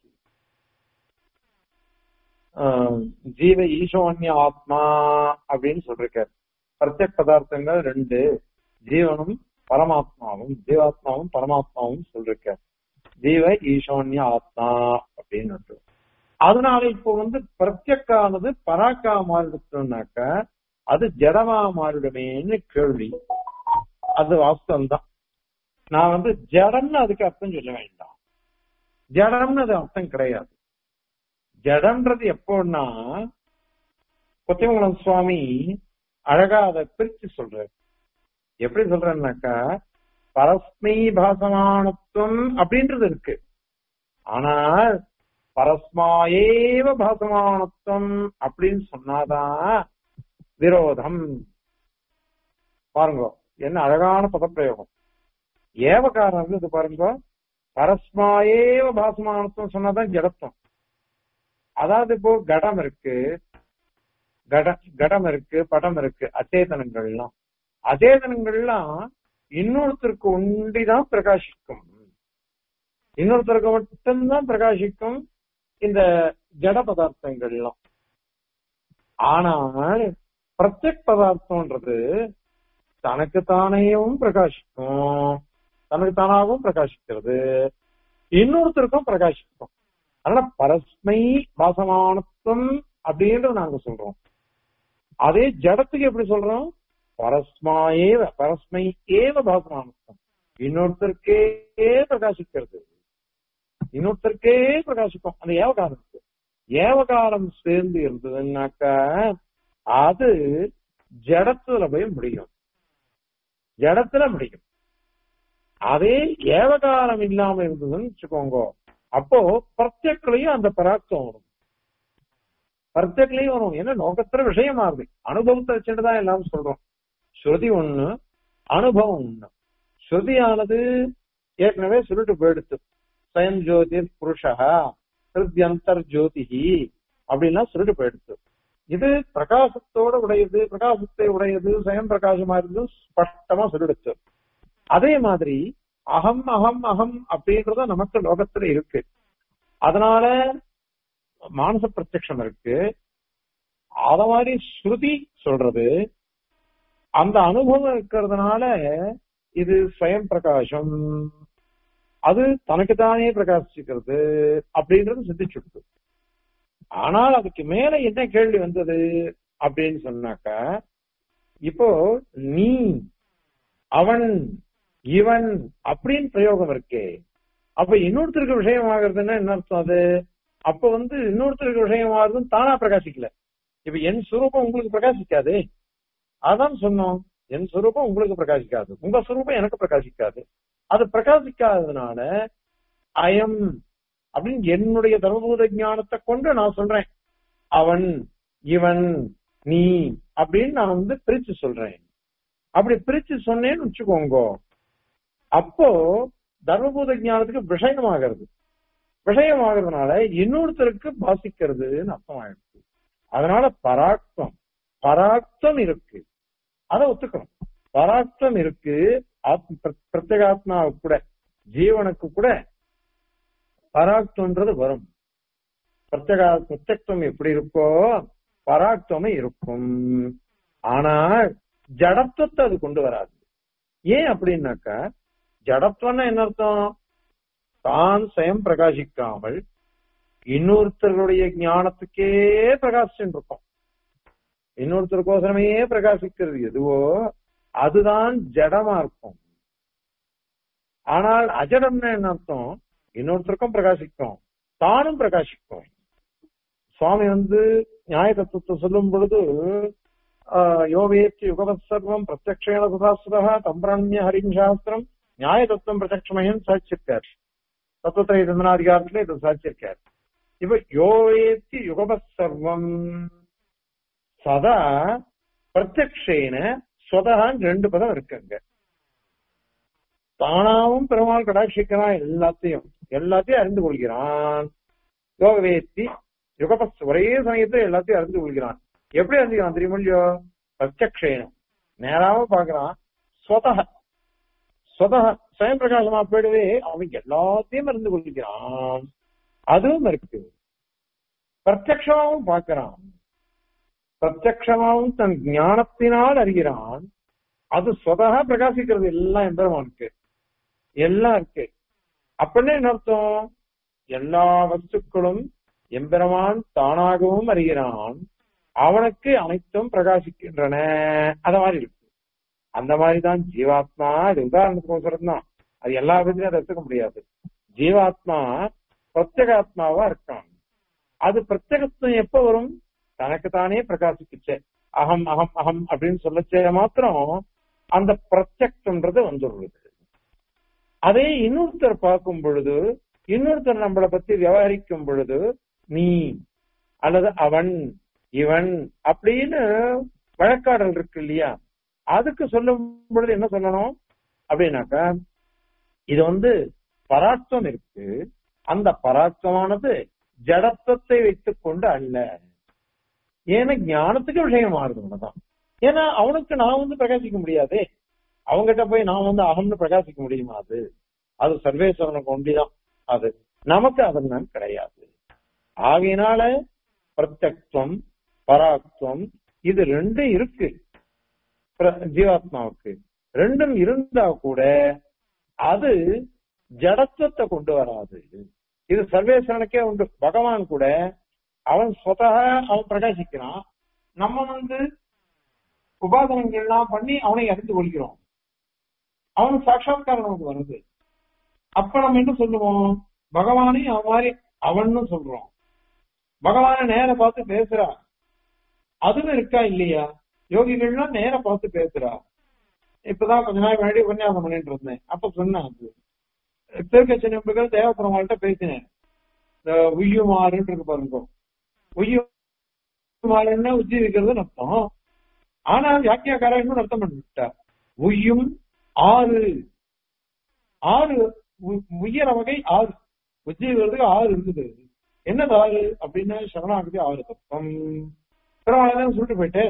ஜீவ ஈசோன்ய ஆத்மா அப்படின்னு சொல்லிருக்காரு பிரத்யக் பதார்த்தங்கள் ரெண்டு ஜீவனும் பரமாத்மாவும் ஜீவாத்மாவும் பரமாத்மாவும் சொல்லிருக்காரு ஜீவ ஈசோன்ய ஆத்மா அப்படின்னு அதனால இப்போ வந்து பிரத்யக்கானது பராக்கா மாறிடுச்சுனாக்க அது ஜடமா மாறிடுமேன்னு கேள்வி அது வாஸ்தவம் தான் நான் வந்து ஜடம்னு அதுக்கு அர்த்தம் சொல்ல வேண்டாம் ஜடம்னு அது அர்த்தம் கிடையாது ஜடம்ன்றது எப்போன்னா கொத்திமங்கலம் சுவாமி அழகா அதை பிரிச்சு சொல்றாரு எப்படி சொல்றேன்னாக்கா பரஸ்மை பாசமானத்துவம் அப்படின்றது இருக்கு ஆனால் பரஸ்மாயேவ பாசமானத்துவம் அப்படின்னு சொன்னாதான் விரோதம் பாருங்க என்ன அழகான பதப்பிரயோகம் ஏவகாரம் இது பாருங்க பரஸ்மாயேவ பாசமானத்துவம் சொன்னாதான் ஜடத்துவம் அதாவது இப்போ கடம் இருக்கு கட கடம் இருக்கு படம் இருக்கு அச்சேதனங்கள்லாம் அச்சேதனங்கள்லாம் இன்னொருத்தருக்கு ஒண்டிதான் பிரகாசிக்கும் இன்னொருத்தருக்கு மட்டும்தான் பிரகாசிக்கும் இந்த ஜட பதார்த்தங்கள்லாம் ஆனால் பிரத்யக் பதார்த்தம்ன்றது தனக்கு தானேயும் பிரகாசிக்கும் தனக்கு தானாகவும் பிரகாசிக்கிறது இன்னொருத்தருக்கும் பிரகாசிக்கும் அதனால பரஸ்மை பாசமானத்துவம் அப்படின்றது நாங்க சொல்றோம் அதே ஜடத்துக்கு எப்படி சொல்றோம் பரஸ்மாயேவ பரஸ்மை ஏவ பாசமானத்துவம் இன்னொருத்தருக்கே பிரகாசிக்கிறது இன்னொருத்தருக்கே பிரகாசிக்கும் அந்த ஏவகாரம் ஏவகாரம் சேர்ந்து இருந்ததுன்னாக்க அது ஜடத்துல போய் முடியும் ஜடத்துல முடியும் அதே ஏவகாரம் இல்லாம இருந்ததுன்னு வச்சுக்கோங்க அப்போ பிரத்யக்லையும் அந்த பராக்தம் வரும் பிரத்யக்லையும் வரும் ஏன்னா நோக்கத்துல விஷயமா இருக்கு அனுபவத்தை வச்சுட்டு தான் எல்லாம் சொல்றோம் ஸ்ருதி ஒண்ணு அனுபவம் ஒண்ணு ஸ்ருதியானது ஏற்கனவே சொல்லிட்டு போயிடுத்து ஸ்வயம் ஜோதிர் புருஷா ஹிருத்யந்தர் ஜோதிஹி அப்படின்லாம் சொல்லிட்டு போயிடுத்து இது பிரகாசத்தோட உடையது பிரகாசத்தை உடையது சுயம் பிரகாசமா இருந்து ஸ்பஷ்டமா சொல்லிடுச்சு அதே மாதிரி அகம் அகம் அகம் அப்படின்றத நமக்கு லோகத்துல இருக்கு அதனால மானச பிரத்யக்ஷம் இருக்கு அத மாதிரி ஸ்ருதி சொல்றது அந்த அனுபவம் இருக்கிறதுனால இது ஸ்வயம் பிரகாசம் அது தனக்கு தானே பிரகாசிக்கிறது அப்படின்றது சித்திச்சுடுது ஆனால் அதுக்கு மேல என்ன கேள்வி வந்தது அப்படின்னு சொன்னாக்கா இப்போ நீ அவன் இவன் அப்படின்னு பிரயோகம் இருக்கே அப்ப இன்னொருத்தருக்கு விஷயம் ஆகுறதுன்னா என்ன அர்த்தம் அது அப்ப வந்து இன்னொருத்தருக்கு விஷயம் ஆகுறதுன்னு தானா பிரகாசிக்கல இப்ப என் சுரூபம் உங்களுக்கு பிரகாசிக்காது அதான் சொன்னோம் என் சுரூபம் உங்களுக்கு பிரகாசிக்காது உங்க சுரூபம் எனக்கு பிரகாசிக்காது அது பிரகாசிக்காததுனால அயம் அப்படின்னு என்னுடைய தர்மபூத ஞானத்தை கொண்டு நான் சொல்றேன் அவன் இவன் நீ அப்படின்னு நான் வந்து பிரிச்சு சொல்றேன் அப்படி பிரிச்சு சொன்னேன்னு வச்சுக்கோங்க அப்போ தர்மபூத ஞானத்துக்கு விஷயமாகிறது விஷயமாகிறதுனால இன்னொருத்தருக்கு பாசிக்கிறதுன்னு அர்த்தம் ஆயிடுச்சு அதனால பராக்தம் பராக்தம் இருக்கு அதை ஒத்துக்கணும் பராக்தம் இருக்கு ஆத்ம பிரத்யேகாத்மாவுக்கு கூட ஜீவனுக்கு கூட பராக்தம்ன்றது வரும் பிரத்யேகா பிரத்யக்தம் எப்படி இருக்கோ பராக்தமும் இருக்கும் ஆனால் ஜடத்துவத்தை அது கொண்டு வராது ஏன் அப்படின்னாக்கா ஜடத்துவம்னா என்ன அர்த்தம் தான் சுயம் பிரகாசிக்காமல் இன்னொருத்தர்களுடைய ஞானத்துக்கே பிரகாசிச்சுட்டு இருக்கும் இன்னொருத்தருக்கோசரமே பிரகாசிக்கிறது எதுவோ அதுதான் ஜடமா இருக்கும் ஆனால் அஜடம்னா என்ன அர்த்தம் இன்னொருத்தருக்கும் பிரகாசிக்கும் தானும் பிரகாசிக்கும் சுவாமி வந்து நியாய தத்துவத்தை சொல்லும் பொழுது யோவேத்தி யுகவத் சர்வம் பிரத்யக்ஷேன சுதாசுதா தம்பிரண்ய ஹரிம் சாஸ்திரம் நியாய தத்துவம் பிரத்யக்ஷமயம் சாட்சிருக்கார் தத்துவத்தை தந்தனாதிகாரத்துல இதை சாட்சிருக்கார் இப்ப யோவேத்தி யுகவத் சர்வம் சதா பிரத்யக்ஷேன ஸ்வதகான்னு ரெண்டு பதம் இருக்குங்க தானாவும் பெருமாள் கடாட்சிக்கிறான் எல்லாத்தையும் எல்லாத்தையும் அறிந்து கொள்கிறான் யோகவேத்தி யுகபஸ் ஒரே சமயத்துல எல்லாத்தையும் அறிந்து கொள்கிறான் எப்படி அறிஞ்சுக்கிறான் தெரியுமா இல்லையோ பிரத்யக்ஷேனம் நேராம பாக்குறான் ஸ்வதக ஸ்வதக சுயம் பிரகாசமா போயிடுவே அவன் எல்லாத்தையும் அறிந்து கொள்கிறான் அதுவும் இருக்கு பிரத்யக்ஷமாவும் பார்க்கிறான் பிரத்யக்ஷமாவும் தன் ஞானத்தினால் அறிகிறான் அது சொதகா பிரகாசிக்கிறது எல்லாம் எம்பெருமானுக்கு எல்லாம் இருக்கு அப்படின்னு என்ன அர்த்தம் எல்லா வஸ்துக்களும் எம்பெருமான் தானாகவும் அறிகிறான் அவனுக்கு அனைத்தும் பிரகாசிக்கின்றன அந்த மாதிரி இருக்கு அந்த மாதிரிதான் ஜீவாத்மா இது உதாரணத்துக்கு தான் அது எல்லா விதத்திலும் அதை எடுத்துக்க முடியாது ஜீவாத்மா பிரத்யேகாத்மாவா இருக்கான் அது பிரத்யேகத்துவம் எப்ப வரும் தனக்கு தானே பிரகாசிக்குச்சு அகம் அகம் அகம் அப்படின்னு சொல்லச்சே மாத்திரம் அந்த பிரத்யக்ஷன்றது வந்துடுறது அதே இன்னொருத்தர் பார்க்கும் பொழுது இன்னொருத்தர் நம்மளை பத்தி விவகரிக்கும் பொழுது நீ அல்லது அவன் இவன் அப்படின்னு வழக்காடல் இருக்கு இல்லையா அதுக்கு சொல்லும் பொழுது என்ன சொல்லணும் அப்படின்னாக்கா இது வந்து பராட்சம் இருக்கு அந்த பராட்சமானது ஜடத்துவத்தை வைத்துக் கொண்டு அல்ல ஏன்னா ஞானத்துக்கு விஷயம் மாறுது தான் ஏன்னா அவனுக்கு நான் வந்து பிரகாசிக்க முடியாதே அவங்ககிட்ட போய் நான் வந்து அகம்னு பிரகாசிக்க முடியுமா அது அது சர்வேஸ்வரனுக்கு ஒண்டிதான் அது நமக்கு அதெல்லாம் கிடையாது ஆகையினால பிரத்யக்துவம் பராக்துவம் இது ரெண்டும் இருக்கு ஜீவாத்மாவுக்கு ரெண்டும் இருந்தா கூட அது ஜடத்துவத்தை கொண்டு வராது இது சர்வேஸ்வரனுக்கே உண்டு பகவான் கூட அவன் சொதக அவன் பிரகாசிக்கிறான் நம்ம வந்து உபாதனங்கள் எல்லாம் பண்ணி அவனை அறிந்து கொள்கிறோம் அவன் சாட்சாத்காரம் நமக்கு வருது அப்ப நம்ம என்ன சொல்லுவோம் பகவானே அவன் மாதிரி அவன்னு சொல்றோம் பகவான நேர பார்த்து பேசுறா அதுவும் இருக்கா இல்லையா யோகிகள்லாம் நேர பார்த்து பேசுறா இப்பதான் கொஞ்ச நாள் முன்னாடி உபன்யாசம் பண்ணிட்டு இருந்தேன் அப்ப சொன்னேன் அது திருக்கட்சி நம்பிகள் தேவபெருமாள்கிட்ட பேசினேன் இந்த உய்யுமாறுன்னு இருக்கு பாருங்க உய்யுமாறுன்னா உஜ்ஜீவிக்கிறது அர்த்தம் ஆனா வியாக்கியாக்காரர் இன்னும் அர்த்தம் பண்ணிவிட்டார் உய்யும் ஆறு ஆறு உ- உய்யற வகை ஆறு உஜ்ஜீவிக்கிறதுக்கு ஆறு இருக்குது என்னது ஆறு அப்படின்னா சரணாகதி ஆறு தத்துவம் பெருமாள் சொல்லிட்டு போயிட்டு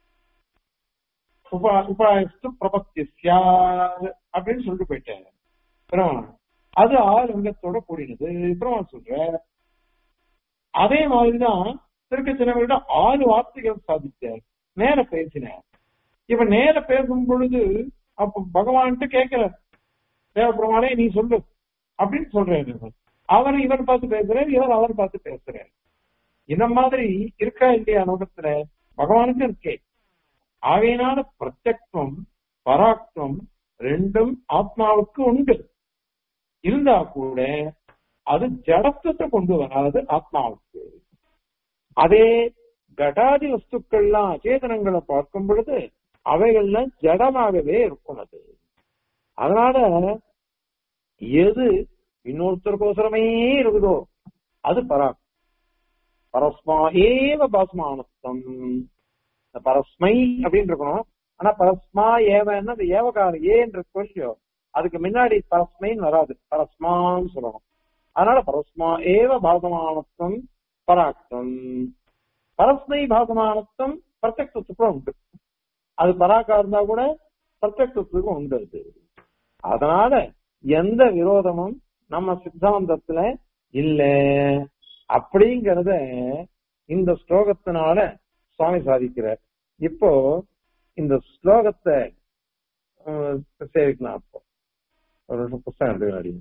உபா உபாயஸ்து பிரபத்தி சியாத் அப்படின்னு சொல்லிட்டு போயிட்டேன் பெருமாள் அது ஆறு அங்கத்தோட கூடினது பெருமாள் சொல்ற அதே மாதிரிதான் திருக்கச்சினவர்கிட்ட ஆறு வார்த்தைகள் சாதித்தார் நேர பேசினார் இப்ப நேர பேசும் பொழுது அப்ப பகவான்கிட்ட கேட்கிற தேவபெருமானே நீ சொல்லு அப்படின்னு சொல்றாரு அவர் இவர் பார்த்து பேசுறாரு இவர் அவர் பார்த்து பேசுறாரு இந்த மாதிரி இருக்கா இல்லையா லோகத்துல பகவானுக்கு இருக்கே ஆகையினால பிரத்யக்வம் பராக்வம் ரெண்டும் ஆத்மாவுக்கு உண்டு இருந்தா கூட அது ஜடத்துவத்தை கொண்டு வராது ஆத்மாவுக்கு அதே கடாதி வஸ்துக்கள்லாம் அச்சேதனங்களை பார்க்கும் பொழுது அவைகள்லாம் ஜடமாகவே இருக்கும் அது அதனால எது இன்னொருத்தருக்கோசரமே இருக்குதோ அது பராக் பரஸ்மா ஏவ பாஸ்மானத்தம் இந்த பரஸ்மை அப்படின்னு இருக்கணும் ஆனா பரஸ்மா ஏவன்னா அந்த ஏவகார ஏன்ற கொஞ்சம் அதுக்கு முன்னாடி பரஸ்மைன்னு வராது பரஸ்மான்னு சொல்லணும் அதனால பரஸ்மா ஏவ பாசமானத்தம் பராக்தம் பரஸ்மை பாசமானத்தம் பிரத்யக்தத்துக்கும் உண்டு அது பராக்கா இருந்தா கூட பிரத்யக்தத்துக்கும் உண்டு அது அதனால எந்த விரோதமும் நம்ம சித்தாந்தத்துல இல்ல அப்படிங்கறத இந்த ஸ்லோகத்தினால சுவாமி சாதிக்கிறார் இப்போ இந்த ஸ்லோகத்தை அஹ், சேவிக்கலாம் அப்போ ஒரு நிமிஷம் புஸ்தகம் எடுத்து அடி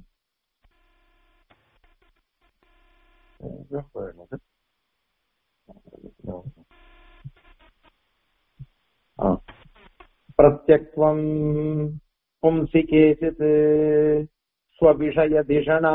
प्रत्यक्त्वम् पुंसि केचित् स्वविषयधिषणा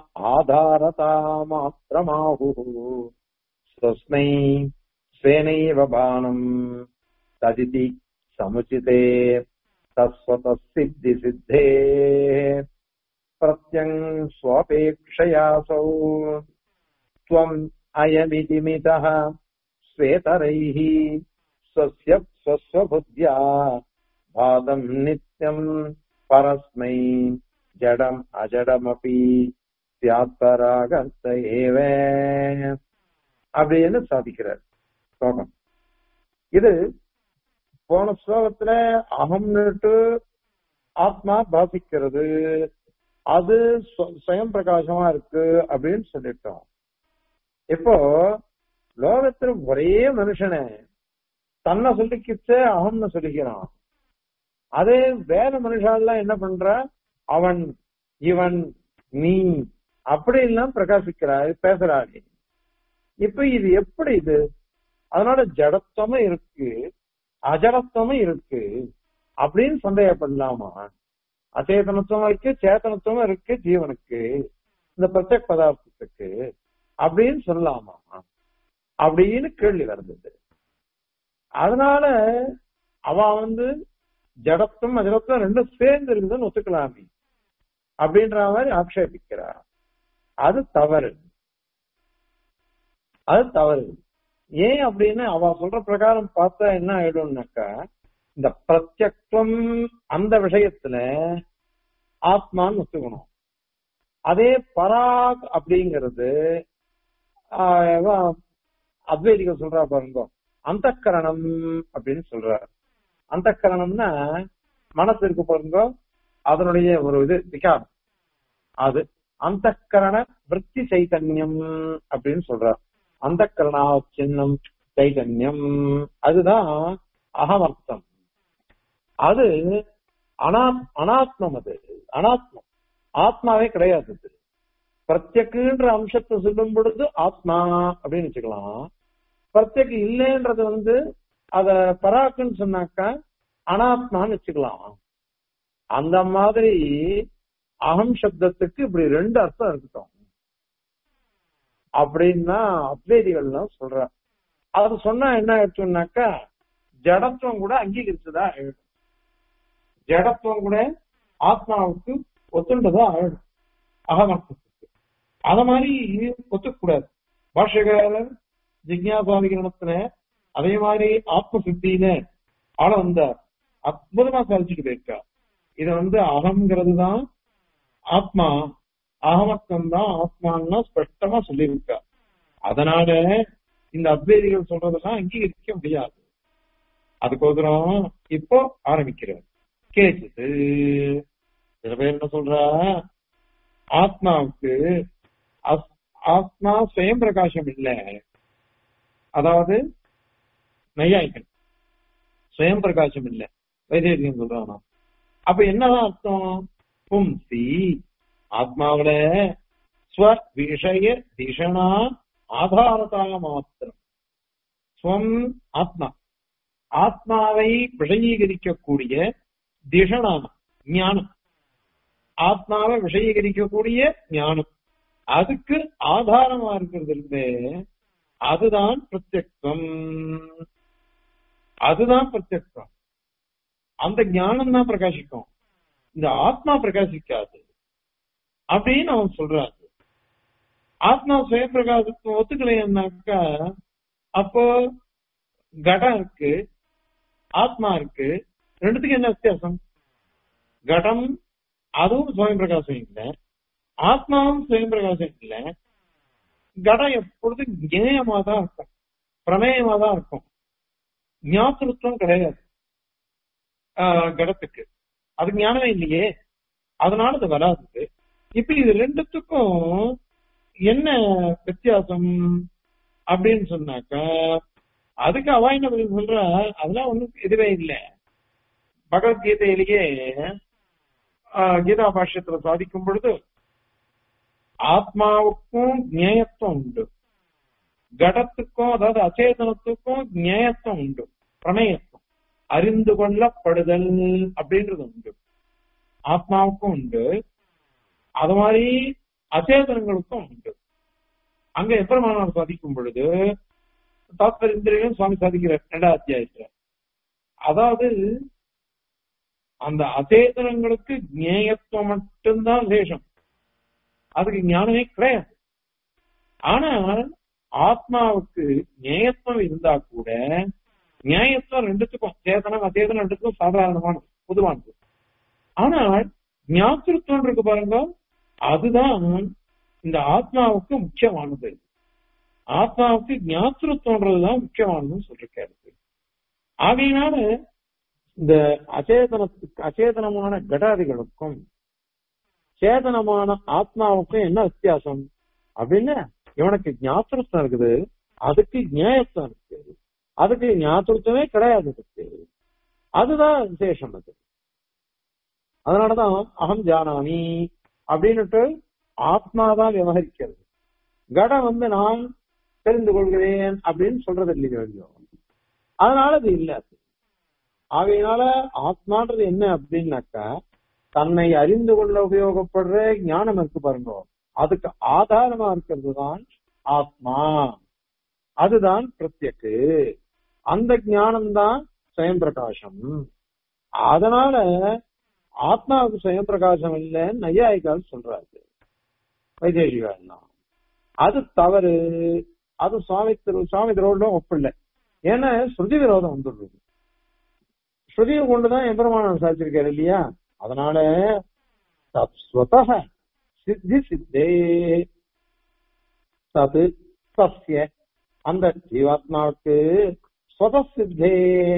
आधारतामात्रमाहुः स्वस्मै स्वेनैव बाणम् तदिति समुचिते तत्स्वतः सिद्धिसिद्धे प्रत्यङ् स्वापेक्षयासौ त्वम् अयमिति मितः स्वेतरैः स्वस्य स्वस्वबुद्ध्या भातम् नित्यम् परस्मै जडम् अजडमपि स्यात्परागर्त एव அப்படின்னு சாதிக்கிறார் ஸ்லோகம் இது போன ஸ்லோகத்துல அகம்னுட்டு ஆத்மா பாசிக்கிறது அது ஸ்வ- சுயம் பிரகாசமா இருக்கு அப்படின்னு சொல்லிட்டோம் இப்போ லோகத்துல ஒரே மனுஷனை தன்னை சொல்லிக்கிச்ச அகம்னு சொல்லிக்கிறான் அதே வேற மனுஷாலாம் என்ன பண்ற அவன் இவன் நீ அப்படி எல்லாம் பிரகாசிக்கிறாரு பேசுறாரு இப்ப இது எப்படி இது அதனால ஜடத்துவமும் இருக்கு அஜடத்துவமும் இருக்கு அப்படின்னு சந்தேகப்படலாமா அச்சேதனத்துவம் இருக்கு சேத்தனத்துவம் இருக்கு ஜீவனுக்கு இந்த பிரத்யக் பதார்த்தத்துக்கு அப்படின்னு சொல்லலாமா அப்படின்னு கேள்வி வருது அதனால அவ வந்து ஜடத்துவம் அஜடத்துவம் ரெண்டும் சேர்ந்து இருக்குதுன்னு ஒத்துக்கலாமே அப்படின்ற மாதிரி ஆக்ஷேபிக்கிறா அது தவறு அது தவறு ஏன் அப்படின்னு அவ சொல்ற பிரகாரம் பார்த்தா என்ன ஆயிடும்னாக்கா இந்த பிரத்யக்வம் அந்த விஷயத்துல ஆத்மான்னு ஒத்துக்கணும் அதே பராக் அப்படிங்கிறது ஆஹ் இவன் அத்வைதிகள் சொல்றா பாருங்க அந்தக்கரணம் அப்படின்னு சொல்றார் அந்தக்கரணம்னா மனசு இருக்கு பாருங்க அதனுடைய ஒரு இது விகாரம் அது அந்தக்கரண விற்பி சைத்தன்யம் அப்படின்னு சொல்றார் அந்தக்கரணா சின்னம் சைதன்யம் அதுதான் அகமர்த்தம் அது அனா அனாத்மம் அது அனாத்மம் ஆத்மாவே கிடையாது அது பிரத்யக்குன்ற அம்சத்தை சொல்லும் பொழுது ஆத்மா அப்படின்னு வச்சுக்கலாம் பிரத்யக்கு இல்லைன்றது வந்து அத பராக்குன்னு சொன்னாக்கா அனாத்மான்னு வச்சுக்கலாம் அந்த மாதிரி அகம் சப்தத்துக்கு இப்படி ரெண்டு அர்த்தம் இருக்கட்டும் அப்படின்னா அத்வைதிகள்லாம் சொல்ற அது சொன்னா என்ன ஆயிடுச்சுன்னாக்கா ஜடத்துவம் கூட அங்கீகரிச்சதா ஆயிடும் ஜடத்துவம் கூட ஆத்மாவுக்கு ஒத்துண்டதா ஆயிடும் அகமர்த்தத்துக்கு அத மாதிரி ஒத்துக்கூடாது பாஷகாரர் ஜிக்யாசாதிகரணத்துல அதே மாதிரி ஆத்ம சித்தியில ஆள வந்தார் அற்புதமா சாதிச்சுட்டு போயிருக்கா இத வந்து அகங்கிறது தான் ஆத்மா அகமத்தம் தான் ஆத்மான்னா ஸ்பஷ்டமா சொல்லியிருக்கா அதனால இந்த அத்வைதிகள் சொல்றதெல்லாம் அங்கீகரிக்க முடியாது அதுக்கோசரம் இப்போ ஆரம்பிக்கிறோம் கேக்குது சில பேர் என்ன சொல்றா ஆத்மாவுக்கு அஸ்- ஆத்மா சுயம் பிரகாசம் இல்ல அதாவது நையாயிக்கன் சுயம் பிரகாசம் இல்ல வைத்தியம் சொல்றான் அப்ப என்னதான் அர்த்தம் பும்சி ஆத்மாவில ஸ்வ விஷய திஷணா ஆதாரதா மாத்திரம் ஸ்வம் ஆத்மா ஆத்மாவை விஷயீகரிக்கக்கூடிய திஷணான ஞானம் ஆத்மாவை விஷயீகரிக்கக்கூடிய ஞானம் அதுக்கு ஆதாரமா இருக்கிறது இருந்து அதுதான் பிரத்யக்ஷம் அதுதான் பிரத்யக்ஷம் அந்த ஞானம் தான் பிரகாசிக்கும் இந்த ஆத்மா பிரகாசிக்காது அப்படின்னு அவன் சொல்றாரு ஆத்மா சுய பிரகாசத்தை ஒத்துக்கலைன்னாக்கா அப்போ கடம் இருக்கு ஆத்மா இருக்கு ரெண்டுத்துக்கும் என்ன வித்தியாசம் கடம் அதுவும் சுயம் பிரகாசம் இல்லை ஆத்மாவும் சுயம் பிரகாசம் இல்லை கடம் எப்பொழுதும் ஞேயமா தான் இருக்கும் பிரமேயமா தான் இருக்கும் ஞாபகத்துவம் கிடையாது ஆஹ் கடத்துக்கு அது ஞானமே இல்லையே அதனால அது வராது இப்ப இது ரெண்டுத்துக்கும் என்ன வித்தியாசம் அப்படின்னு சொன்னாக்கா அதுக்கு அவ என்ன பதில் சொல்றா அதெல்லாம் ஒண்ணும் இதுவே இல்லை பகவத்கீதையிலேயே ஆஹ் கீதா பாஷ்யத்துல சாதிக்கும் பொழுது ஆத்மாவுக்கும் ஞேயத்துவம் உண்டு கடத்துக்கும் அதாவது அச்சேதனத்துக்கும் ஞேயத்துவம் உண்டு பிரணயத்துவம் அறிந்து கொள்ளப்படுதல் அப்படின்றது உண்டு ஆத்மாவுக்கும் உண்டு அது மாதிரி அச்சேதனங்களுக்கும் உண்டு அங்க எப்பெருமானார் சாதிக்கும் பொழுது தாத்பரிந்திரையும் சுவாமி சாதிக்கிறார் இரண்டாம் அத்தியாயத்துல அதாவது அந்த அச்சேதனங்களுக்கு ஞேயத்துவம் மட்டும்தான் விசேஷம் அதுக்கு ஞானமே கிடையாது ஆனால் ஆத்மாவுக்கு ஞேயத்துவம் இருந்தா கூட நியாயத்துவம் ரெண்டுத்துக்கும் சேதனம் அச்சேதனம் ரெண்டுத்துக்கும் சாதாரணமானது பொதுவானது ஆனால் ஞாபகத்துவம் இருக்கு பாருங்க அதுதான் இந்த ஆத்மாவுக்கு முக்கியமானது ஆத்மாவுக்கு ஞாபகத்துவம்ன்றதுதான் முக்கியமானதுன்னு சொல்லிருக்காரு ஆகையினால இந்த அச்சேதனத்துக்கு அச்சேதனமான கடாதிகளுக்கும் சேதனமான ஆத்மாவுக்கும் என்ன வித்தியாசம் அப்படின்னு இவனுக்கு ஞாபகத்துவம் இருக்குது அதுக்கு நியாயத்துவம் இருக்கு அதுக்கு ஞாபகத்துவமே கிடையாது அதுக்கு அதுதான் விசேஷம் அது அதனாலதான் அகம் ஜானாமி அப்படின்னுட்டு ஆத்மாதான் விவகரிக்கிறது கடம் வந்து நான் தெரிந்து கொள்கிறேன் அப்படின்னு சொல்றது இல்லையோ அதனால அது இல்ல அது ஆகையினால ஆத்மான்றது என்ன அப்படின்னாக்கா தன்னை அறிந்து கொள்ள உபயோகப்படுற ஞானம் இருக்கு பாருங்க அதுக்கு ஆதாரமா இருக்கிறது தான் ஆத்மா அதுதான் பிரத்யக்கு அந்த ஞானம் தான் சுயம் பிரகாசம் அதனால ஆத்மாவுக்கு சுயம் பிரகாசம் இல்லைன்னு நையாயிக்கால் சொல்றாரு வைதேசிகால் அது தவறு அது சுவாமி திரு சுவாமி திருவோட ஒப்பில்லை ஏன்னா ஸ்ருதி விரோதம் வந்துடுறது ஸ்ருதியை கொண்டுதான் எம்பெருமானம் சாதிச்சிருக்காரு இல்லையா அதனால தத்ஸ்வத சித்தி சித்தே தது சஸ்ய அந்த ஜீவாத்மாவுக்கு ஸ்வத சித்தே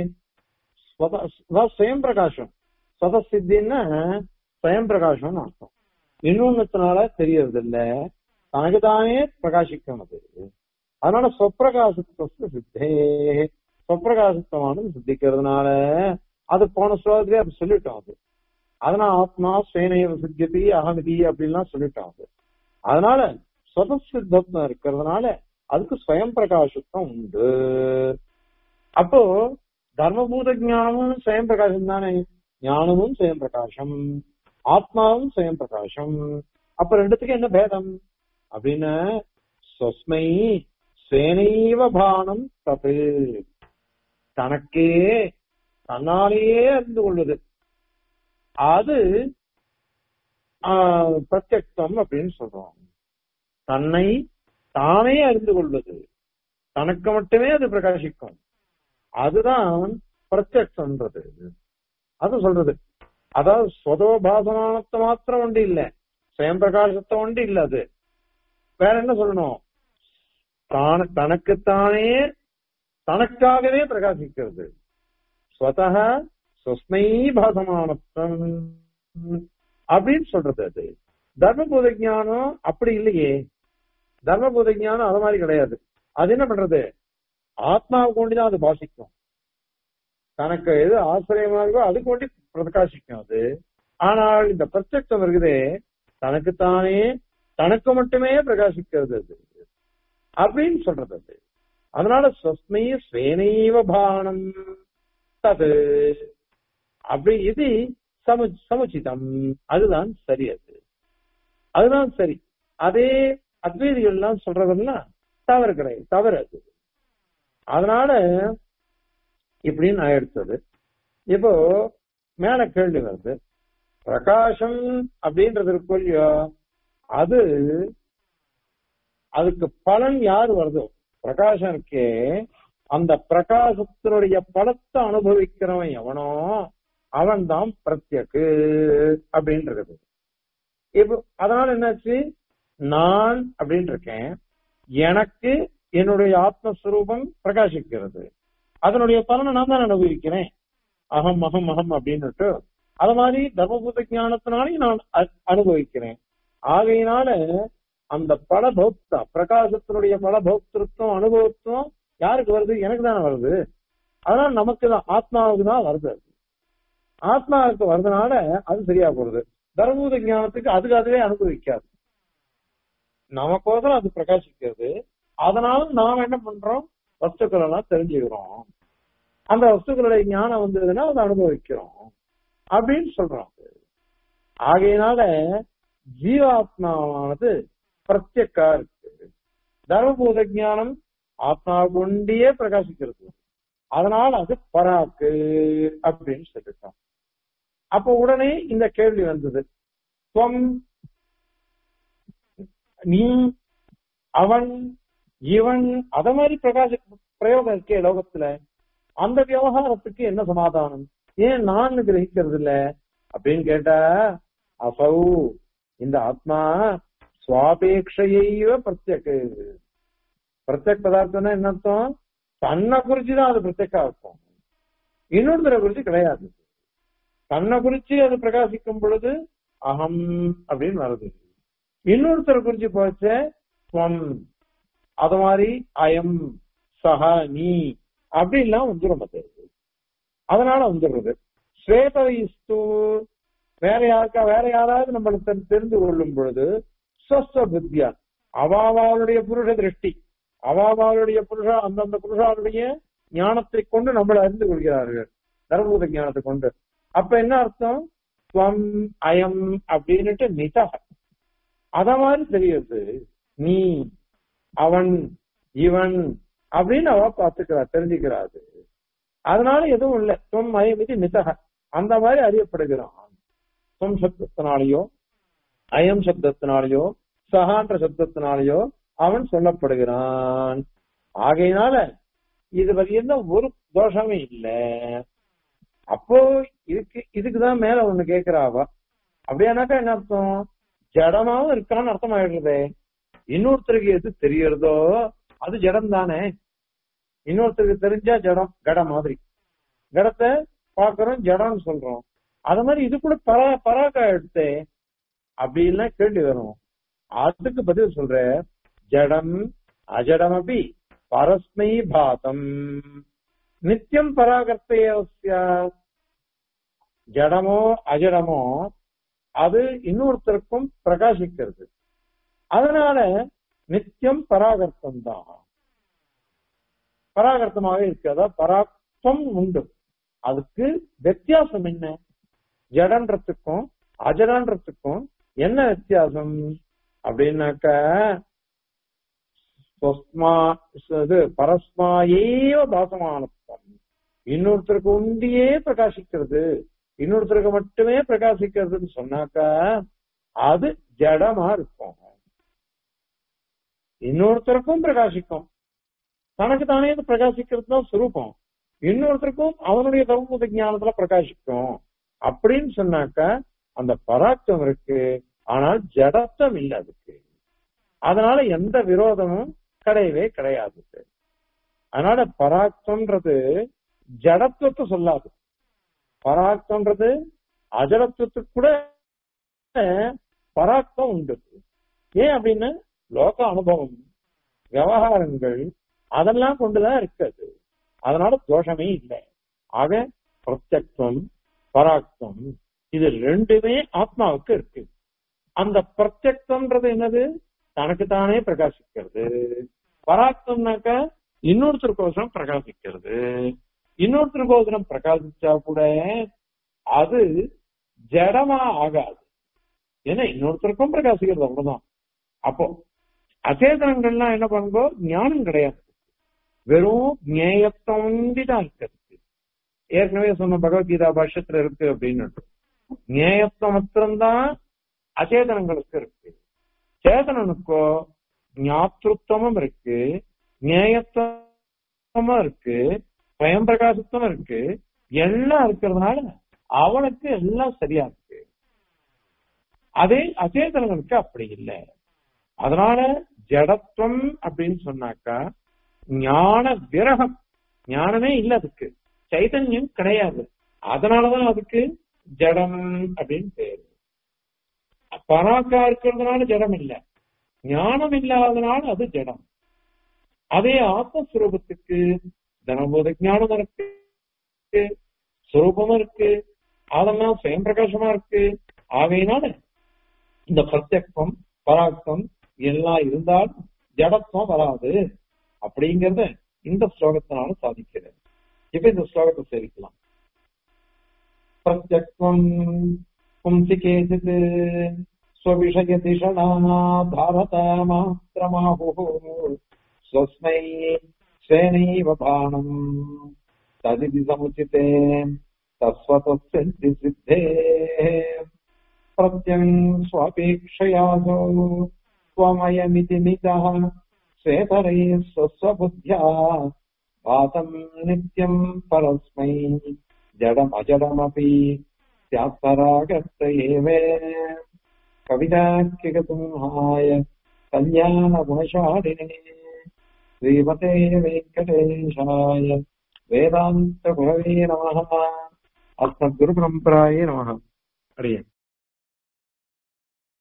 சுயம் பிரகாசம் ஸ்வத சித்தின்னா சுயம் பிரகாசம்னு அர்த்தம் இன்னொன்னத்தினால தெரியறது இல்ல தனக்கு தானே பிரகாசிக்கும் அது அதனால சொப்பிரகாசத்துவ சித்தே சொப்பிரகாசத்துவமானது சித்திக்கிறதுனால அது போன ஸ்லோகத்திலே அது சொல்லிட்டோம் அது அதனால ஆத்மா சேனைய சித்தியதி அகமிதி அப்படின்லாம் சொல்லிட்டோம் அது அதனால சொதசித்தம் இருக்கிறதுனால அதுக்கு ஸ்வயம் பிரகாசத்துவம் உண்டு அப்போ தர்மபூத ஞானமும் ஸ்வயம் பிரகாசம் தானே ஞானமும் ஸ்வயம் பிரகாசம் ஆத்மாவும் ஸ்வயம் பிரகாசம் அப்ப ரெண்டுத்துக்கும் என்ன பேதம் அப்படின்னு சொஸ்மை சேனைவ பானம் தது தனக்கே தன்னாலேயே அறிந்து கொள்வது அது ஆஹ், பிரத்யக்தம் அப்படின்னு சொல்றோம் தன்னை தானே அறிந்து கொள்வது தனக்கு மட்டுமே அது பிரகாசிக்கும் அதுதான் பிரத்யக்ஷன்றது அது சொல்றது அதாவது ஸ்வதோபாசமானத்தை மாத்திரம் ஒன்று இல்ல சுயம் பிரகாசத்தை ஒன்று இல்ல அது வேற என்ன சொல்லணும் தான தனக்குத்தானே தனக்காகவே பிரகாசிக்கிறது ஸ்வதக சுஸ்மை பாசமானத்தம் அப்படின்னு சொல்றது அது தர்மபூத ஞானம் அப்படி இல்லையே தர்மபூத ஞானம் அது மாதிரி கிடையாது அது என்ன பண்றது ஆத்மாவுக்கு கொண்டுதான் அது பாசிக்கும் தனக்கு எது ஆசிரியமா இருக்கோ அது கொண்டு பிரகாசிக்கும் அது ஆனால் இந்த பிரத்யக்ஷம் இருக்குதே தனக்குத்தானே தனக்கு மட்டுமே பிரகாசிக்கிறது அது அப்படின்னு சொல்றது அது அதனால ஸ்வஸ்மை ஸ்வேனைவ பானம் தது அப்படி இது சமு சமுச்சிதம் அதுதான் சரி அது அதுதான் சரி அதே அத்வைதிகள் எல்லாம் சொல்றதெல்லாம் தவறு கிடையாது தவறு அது அதனால இப்படின்னு ஆயிடுச்சது இப்போ மேல கேள்வி வருது பிரகாசம் அப்படின்றது இருக்கு இல்லையோ அது அதுக்கு பலன் யார் வருதோ பிரகாசம் இருக்கே அந்த பிரகாசத்தினுடைய பலத்தை அனுபவிக்கிறவன் எவனோ அவன் தான் பிரத்யக்கு அப்படின்றது இப்போ அதனால என்னாச்சு நான் அப்படின்னு இருக்கேன் எனக்கு என்னுடைய ஆத்மஸ்வரூபம் பிரகாசிக்கிறது அதனுடைய பலனை நான் தான் அனுபவிக்கிறேன் அகம் அகம் அகம் அப்படின்னுட்டு அது மாதிரி தர்மபூத ஞானத்தினாலையும் நான் அ- அனுபவிக்கிறேன் ஆகையினால அந்த பல பௌத்தா பிரகாசத்தினுடைய பல பௌத்திருத்தம் அனுபவத்துவம் யாருக்கு வருது எனக்கு தானே வருது அதனால நமக்கு தான் ஆத்மாவுக்கு தான் வருது அது. ஆத்மாவுக்கு வருதுனால அது சரியா போறது தர்மபூத ஞானத்துக்கு அதுக்கு அதுவே அனுபவிக்காது நமக்கோசரம் அது பிரகாசிக்கிறது அதனால நாம என்ன பண்றோம் வஸ்துக்கள் எல்லாம் தெரிஞ்சுக்கிறோம் அந்த வஸ்துக்களுடைய ஞானம் வந்ததுன்னா அதை அனுபவிக்கிறோம் அப்படின்னு சொல்றோம் ஆகையினால ஜீவாத்மாவானது பிரத்யக்கா இருக்கு தர்மபூத ஞானம் ஆத்மா கொண்டே பிரகாசிக்கிறது அதனால அது பராக்கு அப்படின்னு சொல்லிட்டோம் அப்ப உடனே இந்த கேள்வி வந்தது துவம் நீ அவன் இவன் அத மாதிரி பிரகாச பிரயோகம் இருக்கே லோகத்துல அந்த விவகாரத்துக்கு என்ன சமாதானம் ஏன் நான் கிரகிக்கிறது இல்ல அப்படின்னு கேட்டா அசௌ இந்த ஆத்மா சுவாபேட்சையைவ பிரத்யக்கு பிரத்யக் பதார்த்தம்னா என்ன அர்த்தம் தன்னை குறிச்சுதான் அது பிரத்யக்கா இருக்கும் இன்னொருத்தரை குறிச்சு கிடையாது தன்னை குறிச்சு அது பிரகாசிக்கும் பொழுது அகம் அப்படின்னு வருது இன்னொருத்தரை குறிச்சு போச்ச ஸ்வம் அது மாதிரி அயம் சஹ நீ அப்படிலாம் வந்துடும் அது அதனால வந்துடுறது ஸ்வேதவிஸ்து வேற யாருக்கா வேற யாராவது நம்மளுக்கு தெரி- தெரிந்து கொள்ளும் பொழுது ஸ்வஸ்வ புத்தியா அவாவாளுடைய புருஷ திருஷ்டி அவாவாளுடைய புருஷா அந்தந்த புருஷாருடைய ஞானத்தை கொண்டு நம்மளை அறிந்து கொள்கிறார்கள் தர்மபூத ஞானத்தை கொண்டு அப்ப என்ன அர்த்தம் ஸ்வம் அயம் அப்படின்னுட்டு நிதா அத மாதிரி தெரியுது நீ அவன் இவன் அப்படின்னு அவ பார்த்துக்கிறா தெரிஞ்சுக்கிறாரு அதனால எதுவும் இல்ல துவம் அயம் இது நிதக அந்த மாதிரி அறியப்படுகிறான் துவம் சப்தத்தினாலேயோ அயம் சப்தத்தினாலேயோ சகான்ற சப்தத்தினாலேயோ அவன் சொல்லப்படுகிறான் ஆகையினால இது வரையும் ஒரு தோஷமே இல்ல அப்போ இதுக்கு இதுக்குதான் மேல ஒண்ணு கேக்குறாவா அப்படியானாக்கா என்ன அர்த்தம் ஜடமாவும் இருக்கான்னு அர்த்தம் ஆயிடுறதே இன்னொருத்தருக்கு எது தெரியறதோ அது ஜடம் தானே இன்னொருத்தருக்கு தெரிஞ்சா ஜடம் கட மாதிரி கடத்தை பாக்குறோம் ஜடம்னு சொல்றோம் அது மாதிரி இது கூட பரா பராக்கா எடுத்தே அப்படி எல்லாம் கேள்வி வரும் அதுக்கு பதில் சொல்ற ஜடம் அஜடமபி பரஸ்மை பாதம் நித்தியம் பராகர்த்தைய ஜடமோ அஜடமோ அது இன்னொருத்தருக்கும் பிரகாசிக்கிறது அதனால நித்தியம் பராகர்த்தம் தான் பராகர்த்தமாக இருக்கு அதாவது பராக்தம் உண்டு அதுக்கு வித்தியாசம் என்ன ஜடன்றதுக்கும் அஜடன்றதுக்கும் என்ன வித்தியாசம் அப்படின்னாக்க ஸ்வஸ்மா இது பரஸ்மாயேவ பாசமானத்துவம் இன்னொருத்தருக்கு உண்டியே பிரகாசிக்கிறது இன்னொருத்தருக்கு மட்டுமே பிரகாசிக்கிறதுன்னு சொன்னாக்கா அது ஜடமா இருக்கும் இன்னொருத்தருக்கும் பிரகாசிக்கும் தனக்கு தானே அது பிரகாசிக்கிறது தான் சுரூபம் இன்னொருத்தருக்கும் அவனுடைய தர்மபுத ஞானத்துல பிரகாசிக்கும் அப்படின்னு சொன்னாக்கா அந்த பராக்கம் இருக்கு ஆனால் ஜடத்தம் இல்லை அதுக்கு அதனால எந்த விரோதமும் கிடையவே கிடையாது அதனால பராக்தம்ன்றது ஜடத்துவத்தை சொல்லாது பராக்தம்ன்றது அஜடத்துவத்துக்கு கூட பராக்கம் உண்டு ஏன் அப்படின்னா லோக அனுபவம் விவகாரங்கள் அதெல்லாம் கொண்டுதான் இருக்குது அதனால தோஷமே இல்லை ஆக பிரத்யக்தம் பராக்தம் இது ரெண்டுமே ஆத்மாவுக்கு இருக்கு அந்த பிரத்யக்தம்ன்றது என்னது தனக்கு தானே பிரகாசிக்கிறது பராக்தம்னாக்க இன்னொருத்தருக்கோசரம் பிரகாசிக்கிறது இன்னொருத்தருக்கோசரம் பிரகாசிச்சா கூட அது ஜடமா ஆகாது ஏன்னா இன்னொருத்தருக்கும் பிரகாசிக்கிறது அவ்வளவுதான் அப்போ அச்சேதனங்கள்லாம் என்ன பண்ணுங்கோ ஞானம் கிடையாது வெறும் ஞேயத்தொண்டி தான் இருக்கிறது ஏற்கனவே சொன்ன பகவத்கீதா பாஷ்யத்துல இருக்கு அப்படின்னு ஞேயத்துவம் மாத்திரம்தான் அச்சேதனங்களுக்கு இருக்கு சேதனனுக்கோ ஞாத்திருத்தமும் இருக்கு ஞேயத்துவமும் இருக்கு ஸ்வயம் பிரகாசத்துவம் இருக்கு எல்லாம் இருக்கிறதுனால அவனுக்கு எல்லாம் சரியா இருக்கு அதே அச்சேதனங்களுக்கு அப்படி இல்லை அதனால ஜடத்துவம் அப்படின்னு சொன்னாக்கா ஞான விரகம் ஞானமே இல்லை அதுக்கு சைதன்யம் கிடையாது அதனாலதான் அதுக்கு ஜடம் அப்படின்னு பேரு பராக்கா இருக்கிறதுனால ஜடம் இல்லை ஞானம் இல்லாதனால அது ஜடம் அதே ஆத்மஸ்வரூபத்துக்கு தனபோத ஞானம் இருக்கு சுரூபமும் இருக்கு அதெல்லாம் சுயம் பிரகாசமா இருக்கு ஆகையினால இந்த பிரத்யக்தம் பராக்தம் எல்லாம் இருந்தால் ஜடத்துவம் வராது அப்படிங்கறத இந்த ஸ்லோகத்தினால சாதிக்கிறது இப்ப இந்த ஸ்லோகத்தை சேவிக்கலாம் பிரத்யக்தம் பும்சி கேசித் ஸ்வவிஷய திஷணா பாரத மாத்திரமாஹு ஸ்வஸ்மை ஸ்வேனைவ பானம் ததிதி சமுச்சிதே தஸ்வதஸ்ய சித்தே प्रत्यम् स्वापेक्षयासो त्वमयमिति मितः स्वेतरैः स्वस्वबुद्ध्या भातम् नित्यम् परस्मै जडमजडमपि स्यात्तरागत एव कविताख्यगतुंहाय कल्याणगुणशालिने श्रीमते वेङ्कटेशाय वेदान्तगुरवे नमः अस्मद्गुरुपरम्परायै नमः हरिः